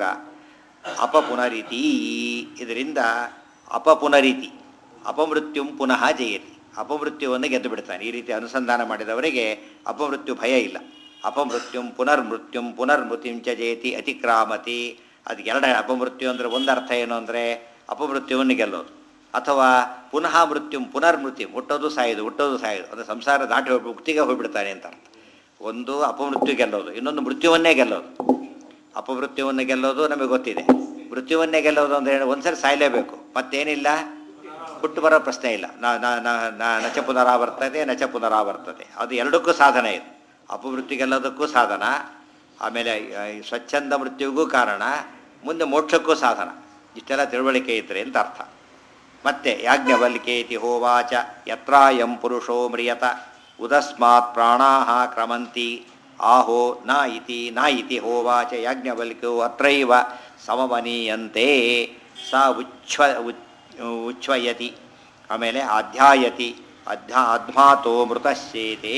ಅಪಪುನರಿತಿ ಇದರಿಂದ ಅಪಪುನರಿತಿ ಅಪಮೃತ್ಯುಂ ಪುನಃ ಜಯತಿ ಅಪಮೃತ್ಯುವನ್ನು ಗೆದ್ದು ಬಿಡ್ತಾನೆ ಈ ರೀತಿ ಅನುಸಂಧಾನ ಮಾಡಿದವರಿಗೆ ಅಪಮೃತ್ಯು ಭಯ ಇಲ್ಲ ಅಪಮೃತ್ಯುಂ ಪುನರ್ಮೃತ್ಯುಂ ಪುನರ್ಮೃತ್ಯುಂ ಚ ಜಯತಿ ಅತಿಕ್ರಾಮತಿ ಅದು ಎರಡು ಅಪಮೃತ್ಯು ಅಂದರೆ ಒಂದು ಅರ್ಥ ಏನು ಅಂದರೆ ಅಪಮೃತ್ಯುವನ್ನು ಗೆಲ್ಲೋದು ಅಥವಾ ಪುನಃ ಮೃತ್ಯುಂ ಪುನರ್ಮೃತ್ಯು ಹುಟ್ಟೋದು ಸಾಯೋದು ಹುಟ್ಟೋದು ಸಾಯೋದು ಅಂದರೆ ಸಂಸಾರ ದಾಟಿ ಹೋಗಿ ಮುಕ್ತಿಗೆ ಹೋಗ್ಬಿಡ್ತಾನೆ ಅಂತ ಅರ್ಥ ಒಂದು ಅಪಮೃತ್ಯು ಗೆಲ್ಲೋದು ಇನ್ನೊಂದು ಮೃತ್ಯುವನ್ನೇ ಗೆಲ್ಲೋದು ಅಪಮೃತ್ಯುವನ್ನು ಗೆಲ್ಲೋದು ನಮಗೆ ಗೊತ್ತಿದೆ ಮೃತ್ಯುವನ್ನೇ ಗೆಲ್ಲೋದು ಅಂದರೆ ಏನು? ಒಂದ್ಸರಿ ಸಾಯಲೇಬೇಕು ಮತ್ತೇನಿಲ್ಲ ಹುಟ್ಟು ಬರೋ ಪ್ರಶ್ನೆ ಇಲ್ಲ ನ- ನ- ನ- ನ- ನಚ ಪುನರಾವರ್ತತೆ ನಚ ಪುನರಾವರ್ತತೆ ಅದು ಎರಡಕ್ಕೂ ಸಾಧನ ಇದು ಅಪಮೃತ್ಯು ಗೆಲ್ಲೋದಕ್ಕೂ ಸಾಧನ ಆಮೇಲೆ ಆ, ಈ ಸ್ವಚ್ಛಂದ ಮೃತ್ಯುವಿಗೂ ಕಾರಣ ಮುಂದೆ ಮೋಕ್ಷಕ್ಕೂ ಸಾಧನ ಇಷ್ಟೆಲ್ಲ ತಿಳುವಳಿಕೆ ಇದ್ರೆ ಅಂತ ಅರ್ಥ ಮತ್ತೆ ಯಾಜ್ಞವಲ್ಕೇತಿ ಹೋವಾಚ ಯತ್ರಾಯಂ ಪುರುಷೋ ಮ್ರಿಯತ ಉದಸ್ಮಾತ್ ಪ್ರಾಣಾಹ ಕ್ರಮಂತಿ ಆಹೋ ನ ಇತಿ ನ ಇತಿ ಹೋವಾಚ ಯಾಜ್ಞವಲ್ಕ್ಯೋ ಅತ್ರೈವ ಸಮವನೀಯಂತೆ ಸ ಉಚ್ಛ್ವ ಉಚ್- ಉಚ್ಛ್ವಯತಿ ಆಮೇಲೆ ಅಧ್ಯಾಯತಿ ಅಧ್ಯ ಅಧ್ಮಾತೋ ಮೃತಶ್ಚೇತೇ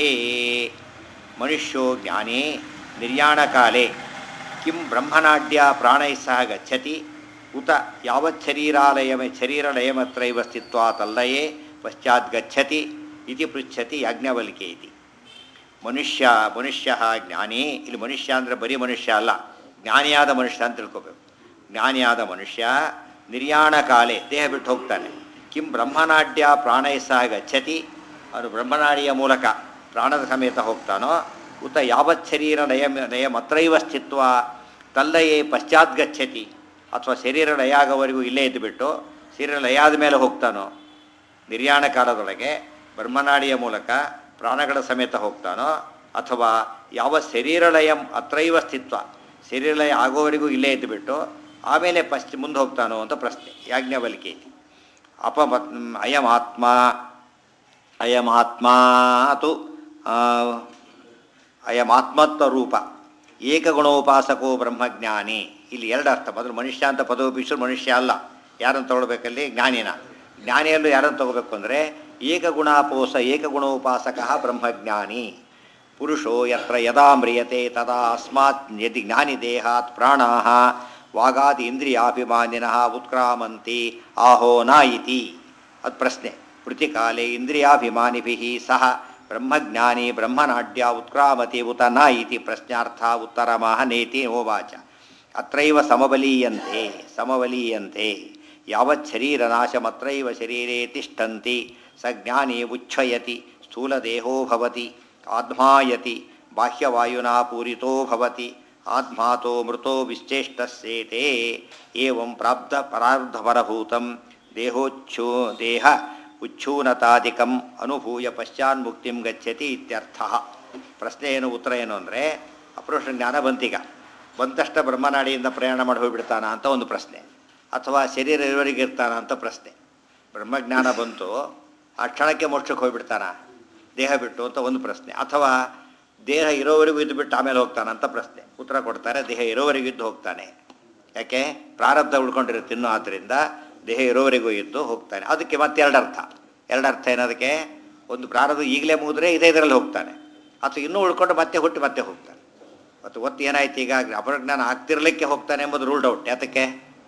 ಮನುಷ್ಯೋ ಜ್ಞಾನೇ ನಿರ್ಯಾಣಕಾಲೆ ಕಿಂ ಬ್ರಹ್ಮನಾಡ್ಯ ಪ್ರಾಣೈಃ ಸಹ ಗಚ್ಚತಿ ಉತ ಯಾವತ್ ಶರೀರಾಲಯಮ ಶರೀರಲಯಮತ್ರೈವ ಸ್ಥಿತ್ವಾತಲ್ಲಯೇ ಪಶ್ಚಾತ್ ಗಚ್ಚತಿ ಇತಿ ಪೃಚ್ಛತಿ ಯಾಜ್ಞವಲ್ಕೆ ಇತಿ ಮನುಷ್ಯ ಮನುಷ್ಯ ಜ್ಞಾನಿ ಇಲ್ಲಿ ಮನುಷ್ಯ ಅಂದರೆ ಬರೀ ಮನುಷ್ಯ ಅಲ್ಲ ಜ್ಞಾನಿಯಾದ ಮನುಷ್ಯ ಅಂತ ತಿಳ್ಕೊಬೇಕು ಜ್ಞಾನಿಯಾದ ಮನುಷ್ಯ ನಿರ್ಯಾಣ ಕಾಲೆ ದೇಹ ಬಿಟ್ಟು ಹೋಗ್ತಾನೆ ಕಿಂ ಬ್ರಹ್ಮನಾಡ್ಯ ಪ್ರಾಣೈ ಸಹ ಗಚ್ಚತಿ ಅವನು ಬ್ರಹ್ಮನಾಡಿಯ ಮೂಲಕ ಪ್ರಾಣದ ಸಮೇತ ಹೋಗ್ತಾನೋ ಉತ ಯಾವತ್ ಶರೀರ ಲಯ ಲಯಮತ್ರೈವ ಸ್ಥಿತ್ವ ತಲ್ಲಯೇ ಪಶ್ಚಾತ್ ಗಚ್ಚತಿ ಅಥವಾ ಶರೀರ ಲಯ ಆಗೋವರೆಗೂ ಇಲ್ಲೇ ಇದ್ದುಬಿಟ್ಟು ಶರೀರ ಲಯ ಆದ ಮೇಲೆ ಹೋಗ್ತಾನೋ ನಿರ್ಯಾಣ ಕಾಲದೊಳಗೆ ಬ್ರಹ್ಮನಾಡಿಯ ಮೂಲಕ ಪ್ರಾಣಗಳ ಸಮೇತ ಹೋಗ್ತಾನೋ ಅಥವಾ ಯಾವ ಶರೀರಲಯಂ ಅತ್ರೈವ ಸ್ಥಿತ್ವ ಶರೀರಲಯ ಆಗೋವರೆಗೂ ಇಲ್ಲೇ ಇದ್ದುಬಿಟ್ಟು ಆಮೇಲೆ ಪಶ್ಚ ಮುಂದೆ ಹೋಗ್ತಾನೋ ಅಂತ ಪ್ರಶ್ನೆ ಯಾಜ್ಞವಲ್ಕೆ ಇದೆ ಅಪಮತ್ ಅಯಮಾತ್ಮ ಅಯಮಾತ್ಮ ತು ಆ, ಅಯಮಾತ್ಮತ್ವ ರೂಪ ಏಕಗುಣೋಪಾಸಕೋ ಬ್ರಹ್ಮಜ್ಞಾನಿ ಇಲ್ಲಿ ಎರಡು ಅರ್ಥ ಮೊದಲು ಮನುಷ್ಯ ಅಂತ ಪದೋಪಿಸರು ಮನುಷ್ಯ ಅಲ್ಲ ಯಾರನ್ನು ತಗೊಳ್ಬೇಕಲ್ಲಿ ಜ್ಞಾನಿನ ಜ್ಞಾನಿಯಲ್ಲೂ ಯಾರನ್ನು ತಗೋಬೇಕು ಅಂದರೆ ಏಕಗುಣಾಪೋಸ ಏಕಗುಣೋಪಾಸಕ ಬ್ರಹ್ಮಜ್ಞಾನಿ ಪುರುಷೋ ಯತ್ರ ಯದಾ ಮ್ರಿಯತೆ ತದಾ ಅಸ್ಮಾತ್ ಯದಿ ಜ್ಞಾನಿ ದೇಹಾತ್ ಪ್ರಾಣಾ ವಾಗಾದಿ ಇಂದ್ರಿಯಾಭಿಮಾನಿನಃ ಉತ್ಕ್ರಾಮಂತಿ ಆಹೋ ನ ಇತಿ ಅದು ಪ್ರಶ್ನೆ ಪ್ರತಿಕಾಲೆ ಇಂದ್ರಿಯಾಭಿಮಾನಿಭಿ ಸಹ ಬ್ರಹ್ಮಜ್ಞಾನಿ ಬ್ರಹ್ಮನಾಡ್ಯ ಉತ್ಕ್ರಾಮತಿ ಉತ ನ ಇತಿ ಪ್ರಶ್ನಾರ್ಥ ಉತ್ತರಮಃ ನೇತಿ ಹೋವಾಚ ಅತ್ರೈವ ಸಮಬಲೀಯಂತೆ ಸಮಬಲೀಯಂತೆ ಯಾವತ್ ಶರೀರನಾಶಮತ್ರೈವ ಶರೀರೇ ತಿಷ್ಠಂತಿ ಸ ಜ್ಞಾನಿ ಉಚ್ಛಯತಿ ಸ್ಥೂಲದೇಹೋ ಭವತಿ ಆತ್ಮಾಯತಿ ಬಾಹ್ಯವಾಯುನಾ ಪೂರಿತೋ ಭವತಿ ಆತ್ಮಾತೋ ಮೃತೋ ವಿಶ್ಚೇಷ್ಟಸ್ಯೇತೆ ಏವಂ ಪ್ರಾಪ್ತ ಪರಾರ್ಧಪರಭೂತಂ ದೇಹೋಚ್ಛೂ ದೇಹ ಉಚ್ಛೂನತಾದಿಕಂ ಅನುಭೂಯ ಪಶ್ಚಾನ್ಮುಕ್ತಿಂ ಗಚ್ಚತಿ ಇತ್ಯರ್ಥ ಪ್ರಶ್ನೆ ಏನು ಉತ್ತರ ಏನು ಅಂದರೆ ಅಪುರುಷ ಜ್ಞಾನ ಬಂತೀಗ ಬಂದಷ್ಟ ಬ್ರಹ್ಮನಾಡಿಯಿಂದ ಪ್ರಯಾಣ ಮಾಡಿ ಹೋಗಿಬಿಡ್ತಾನ ಅಂತ ಒಂದು ಪ್ರಶ್ನೆ ಅಥವಾ ಶರೀರ ಇರುವವರೆಗೆ ಇರ್ತಾನ ಅಂತ ಪ್ರಶ್ನೆ ಬ್ರಹ್ಮಜ್ಞಾನ ಬಂತು ಆ ಕ್ಷಣಕ್ಕೆ ಮೋಕ್ಷಕ್ಕೆ ಹೋಗ್ಬಿಡ್ತಾನ ದೇಹ ಬಿಟ್ಟು ಅಂತ ಒಂದು ಪ್ರಶ್ನೆ ಅಥವಾ ದೇಹ ಇರೋವರೆಗೂ ಇದ್ದು ಬಿಟ್ಟು ಆಮೇಲೆ ಹೋಗ್ತಾನ ಅಂತ ಪ್ರಶ್ನೆ ಉತ್ತರ ಕೊಡ್ತಾರೆ ದೇಹ ಇರೋವರೆಗೂ ಇದ್ದು ಹೋಗ್ತಾನೆ ಯಾಕೆ ಪ್ರಾರಬ್ಧ ಉಳ್ಕೊಂಡಿರುತ್ತೆ ಇನ್ನೂ ಆದ್ದರಿಂದ ದೇಹ ಇರೋವರೆಗೂ ಇದ್ದು ಹೋಗ್ತಾನೆ ಅದಕ್ಕೆ ಮತ್ತೆ ಎರಡು ಅರ್ಥ ಎರಡು ಅರ್ಥ ಏನದಕ್ಕೆ ಒಂದು ಪ್ರಾರಬ್ಧ ಈಗಲೇ ಮುಗಿದ್ರೆ ಇದೇ ಇದರಲ್ಲಿ ಹೋಗ್ತಾನೆ ಅಥವಾ ಇನ್ನೂ ಉಳ್ಕೊಂಡು ಮತ್ತೆ ಹುಟ್ಟಿ ಮತ್ತೆ ಹೋಗ್ತಾನೆ ಮತ್ತು ಒತ್ತು ಏನಾಯ್ತು ಈಗ ಅಪರಜ್ಞಾನ ಆಗ್ತಿರ್ಲಿಕ್ಕೆ ಹೋಗ್ತಾನೆ ಎಂಬುದು ರೂಲ್ಡ್ ಔಟ್ ಯಾತಕ್ಕೆ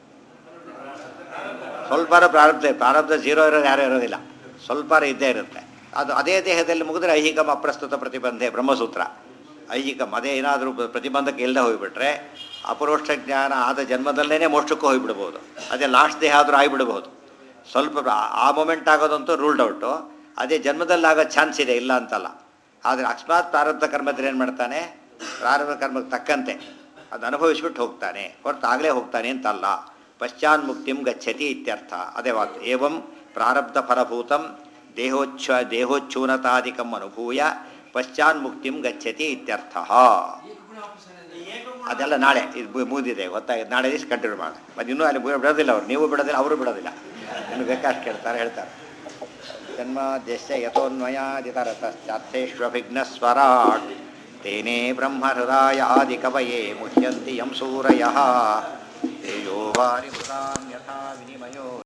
ಸ್ವಲ್ಪ ಪ್ರಾರಬ್ಧ ಪ್ರಾರಬ್ಧ ಜೀರೋ ಇರೋದು ಯಾರೂ ಇರೋದಿಲ್ಲ ಸ್ವಲ್ಪ ಇದ್ದೇ ಇರುತ್ತೆ ಅದು ಅದೇ ದೇಹದಲ್ಲಿ ಮುಗಿದ್ರೆ ಐಹಿಕಂ ಅಪ್ರಸ್ತುತ ಪ್ರತಿಬಂಧೆ ಬ್ರಹ್ಮಸೂತ್ರ ಐಹಿಕಂ ಅದೇ ಏನಾದರೂ ಪ್ರತಿಬಂಧಕ್ಕೆ ಇಲ್ಲದೆ ಹೋಗಿಬಿಟ್ರೆ ಅಪರೋಕ್ಷ ಜ್ಞಾನ ಆದ ಜನ್ಮದಲ್ಲೇ ಮೋಕ್ಷಕ್ಕೂ ಹೋಗಿಬಿಡ್ಬೋದು ಅದೇ ಲಾಸ್ಟ್ ದೇಹ ಆದರೂ ಆಗಿಬಿಡ್ಬೋದು ಸ್ವಲ್ಪ ಆ- ಆ ಮೊಮೆಂಟ್ ಆಗೋದಂತೂ ರೂಲ್ಡ್ ಔಟು ಅದೇ ಜನ್ಮದಲ್ಲಿ ಆಗೋ ಚಾನ್ಸ್ ಇದೆ ಇಲ್ಲ ಅಂತಲ್ಲ ಆದರೆ ಅಕಸ್ಮಾತ್ ಪ್ರಾರಬ್ಧ ಕರ್ಮದಲ್ಲಿ ಏನು ಮಾಡ್ತಾನೆ ಪ್ರಾರಬ್ಧ ಕರ್ಮಕ್ಕೆ ತಕ್ಕಂತೆ ಅದು ಅನುಭವಿಸ್ಬಿಟ್ಟು ಹೋಗ್ತಾನೆ ಹೊರತು ಆಗಲೇ ಹೋಗ್ತಾನೆ ಅಂತಲ್ಲ ಪಶ್ಚಾನ್ಮುಕ್ತಿಂ ಗಚ್ಚತಿ ಇತ್ಯರ್ಥ ಅದೇ ವಾಕ್ಯ ಏವಂ ಪ್ರಾರಬ್ಧ ಫಲಭೂತಂ ದೇಹೋಚ್ಛ ದೇಹೋಚ್ಛೂನತಾದಿಕಂ ಅನುಭೂಯ ಪಶ್ಚಾನ್ಮುಕ್ತಿಂ ಗಚ್ಚತಿ ಇತ್ಯರ್ಥ ಅದೆಲ್ಲ ನಾಳೆ ಇದು ಮು- ಮುಗಿದಿದೆ ಗೊತ್ತಾಗಿದೆ ನಾಳೆ ದಿವಸ ಕಂಟಿನ್ಯೂ ಮಾಡಿ ಮತ್ತು ಇನ್ನೂ ಅಲ್ಲಿ ಬಿ- ಬಿಡೋದಿಲ್ಲ ಅವ್ರು ನೀವು ಬಿಡೋದಿಲ್ಲ ಅವರು ಬಿಡೋದಿಲ್ಲ ಇನ್ನು ಬೇಕಾಷ್ಟು ಕೇಳ್ತಾರೆ ಹೇಳ್ತಾರೆ ಜನ್ಮ ದೇಶ ಯಥೋನ್ಮಯಾದಿತರತಶ್ಚಾರ್ಥೇಷ್ವಭಿಘ್ನಸ್ವರಾಟ್ ತೇನೇ ಬ್ರಹ್ಮ ಹೃದಯಾದಿ ಕವಯೇ ಮುಹ್ಯಂತಿ ಯಂ ಸೂರಯಃ ತೇಜೋ ವಾರಿ ಮೃತಾಂ ಯಥಾ ವಿನಿಮಯೋ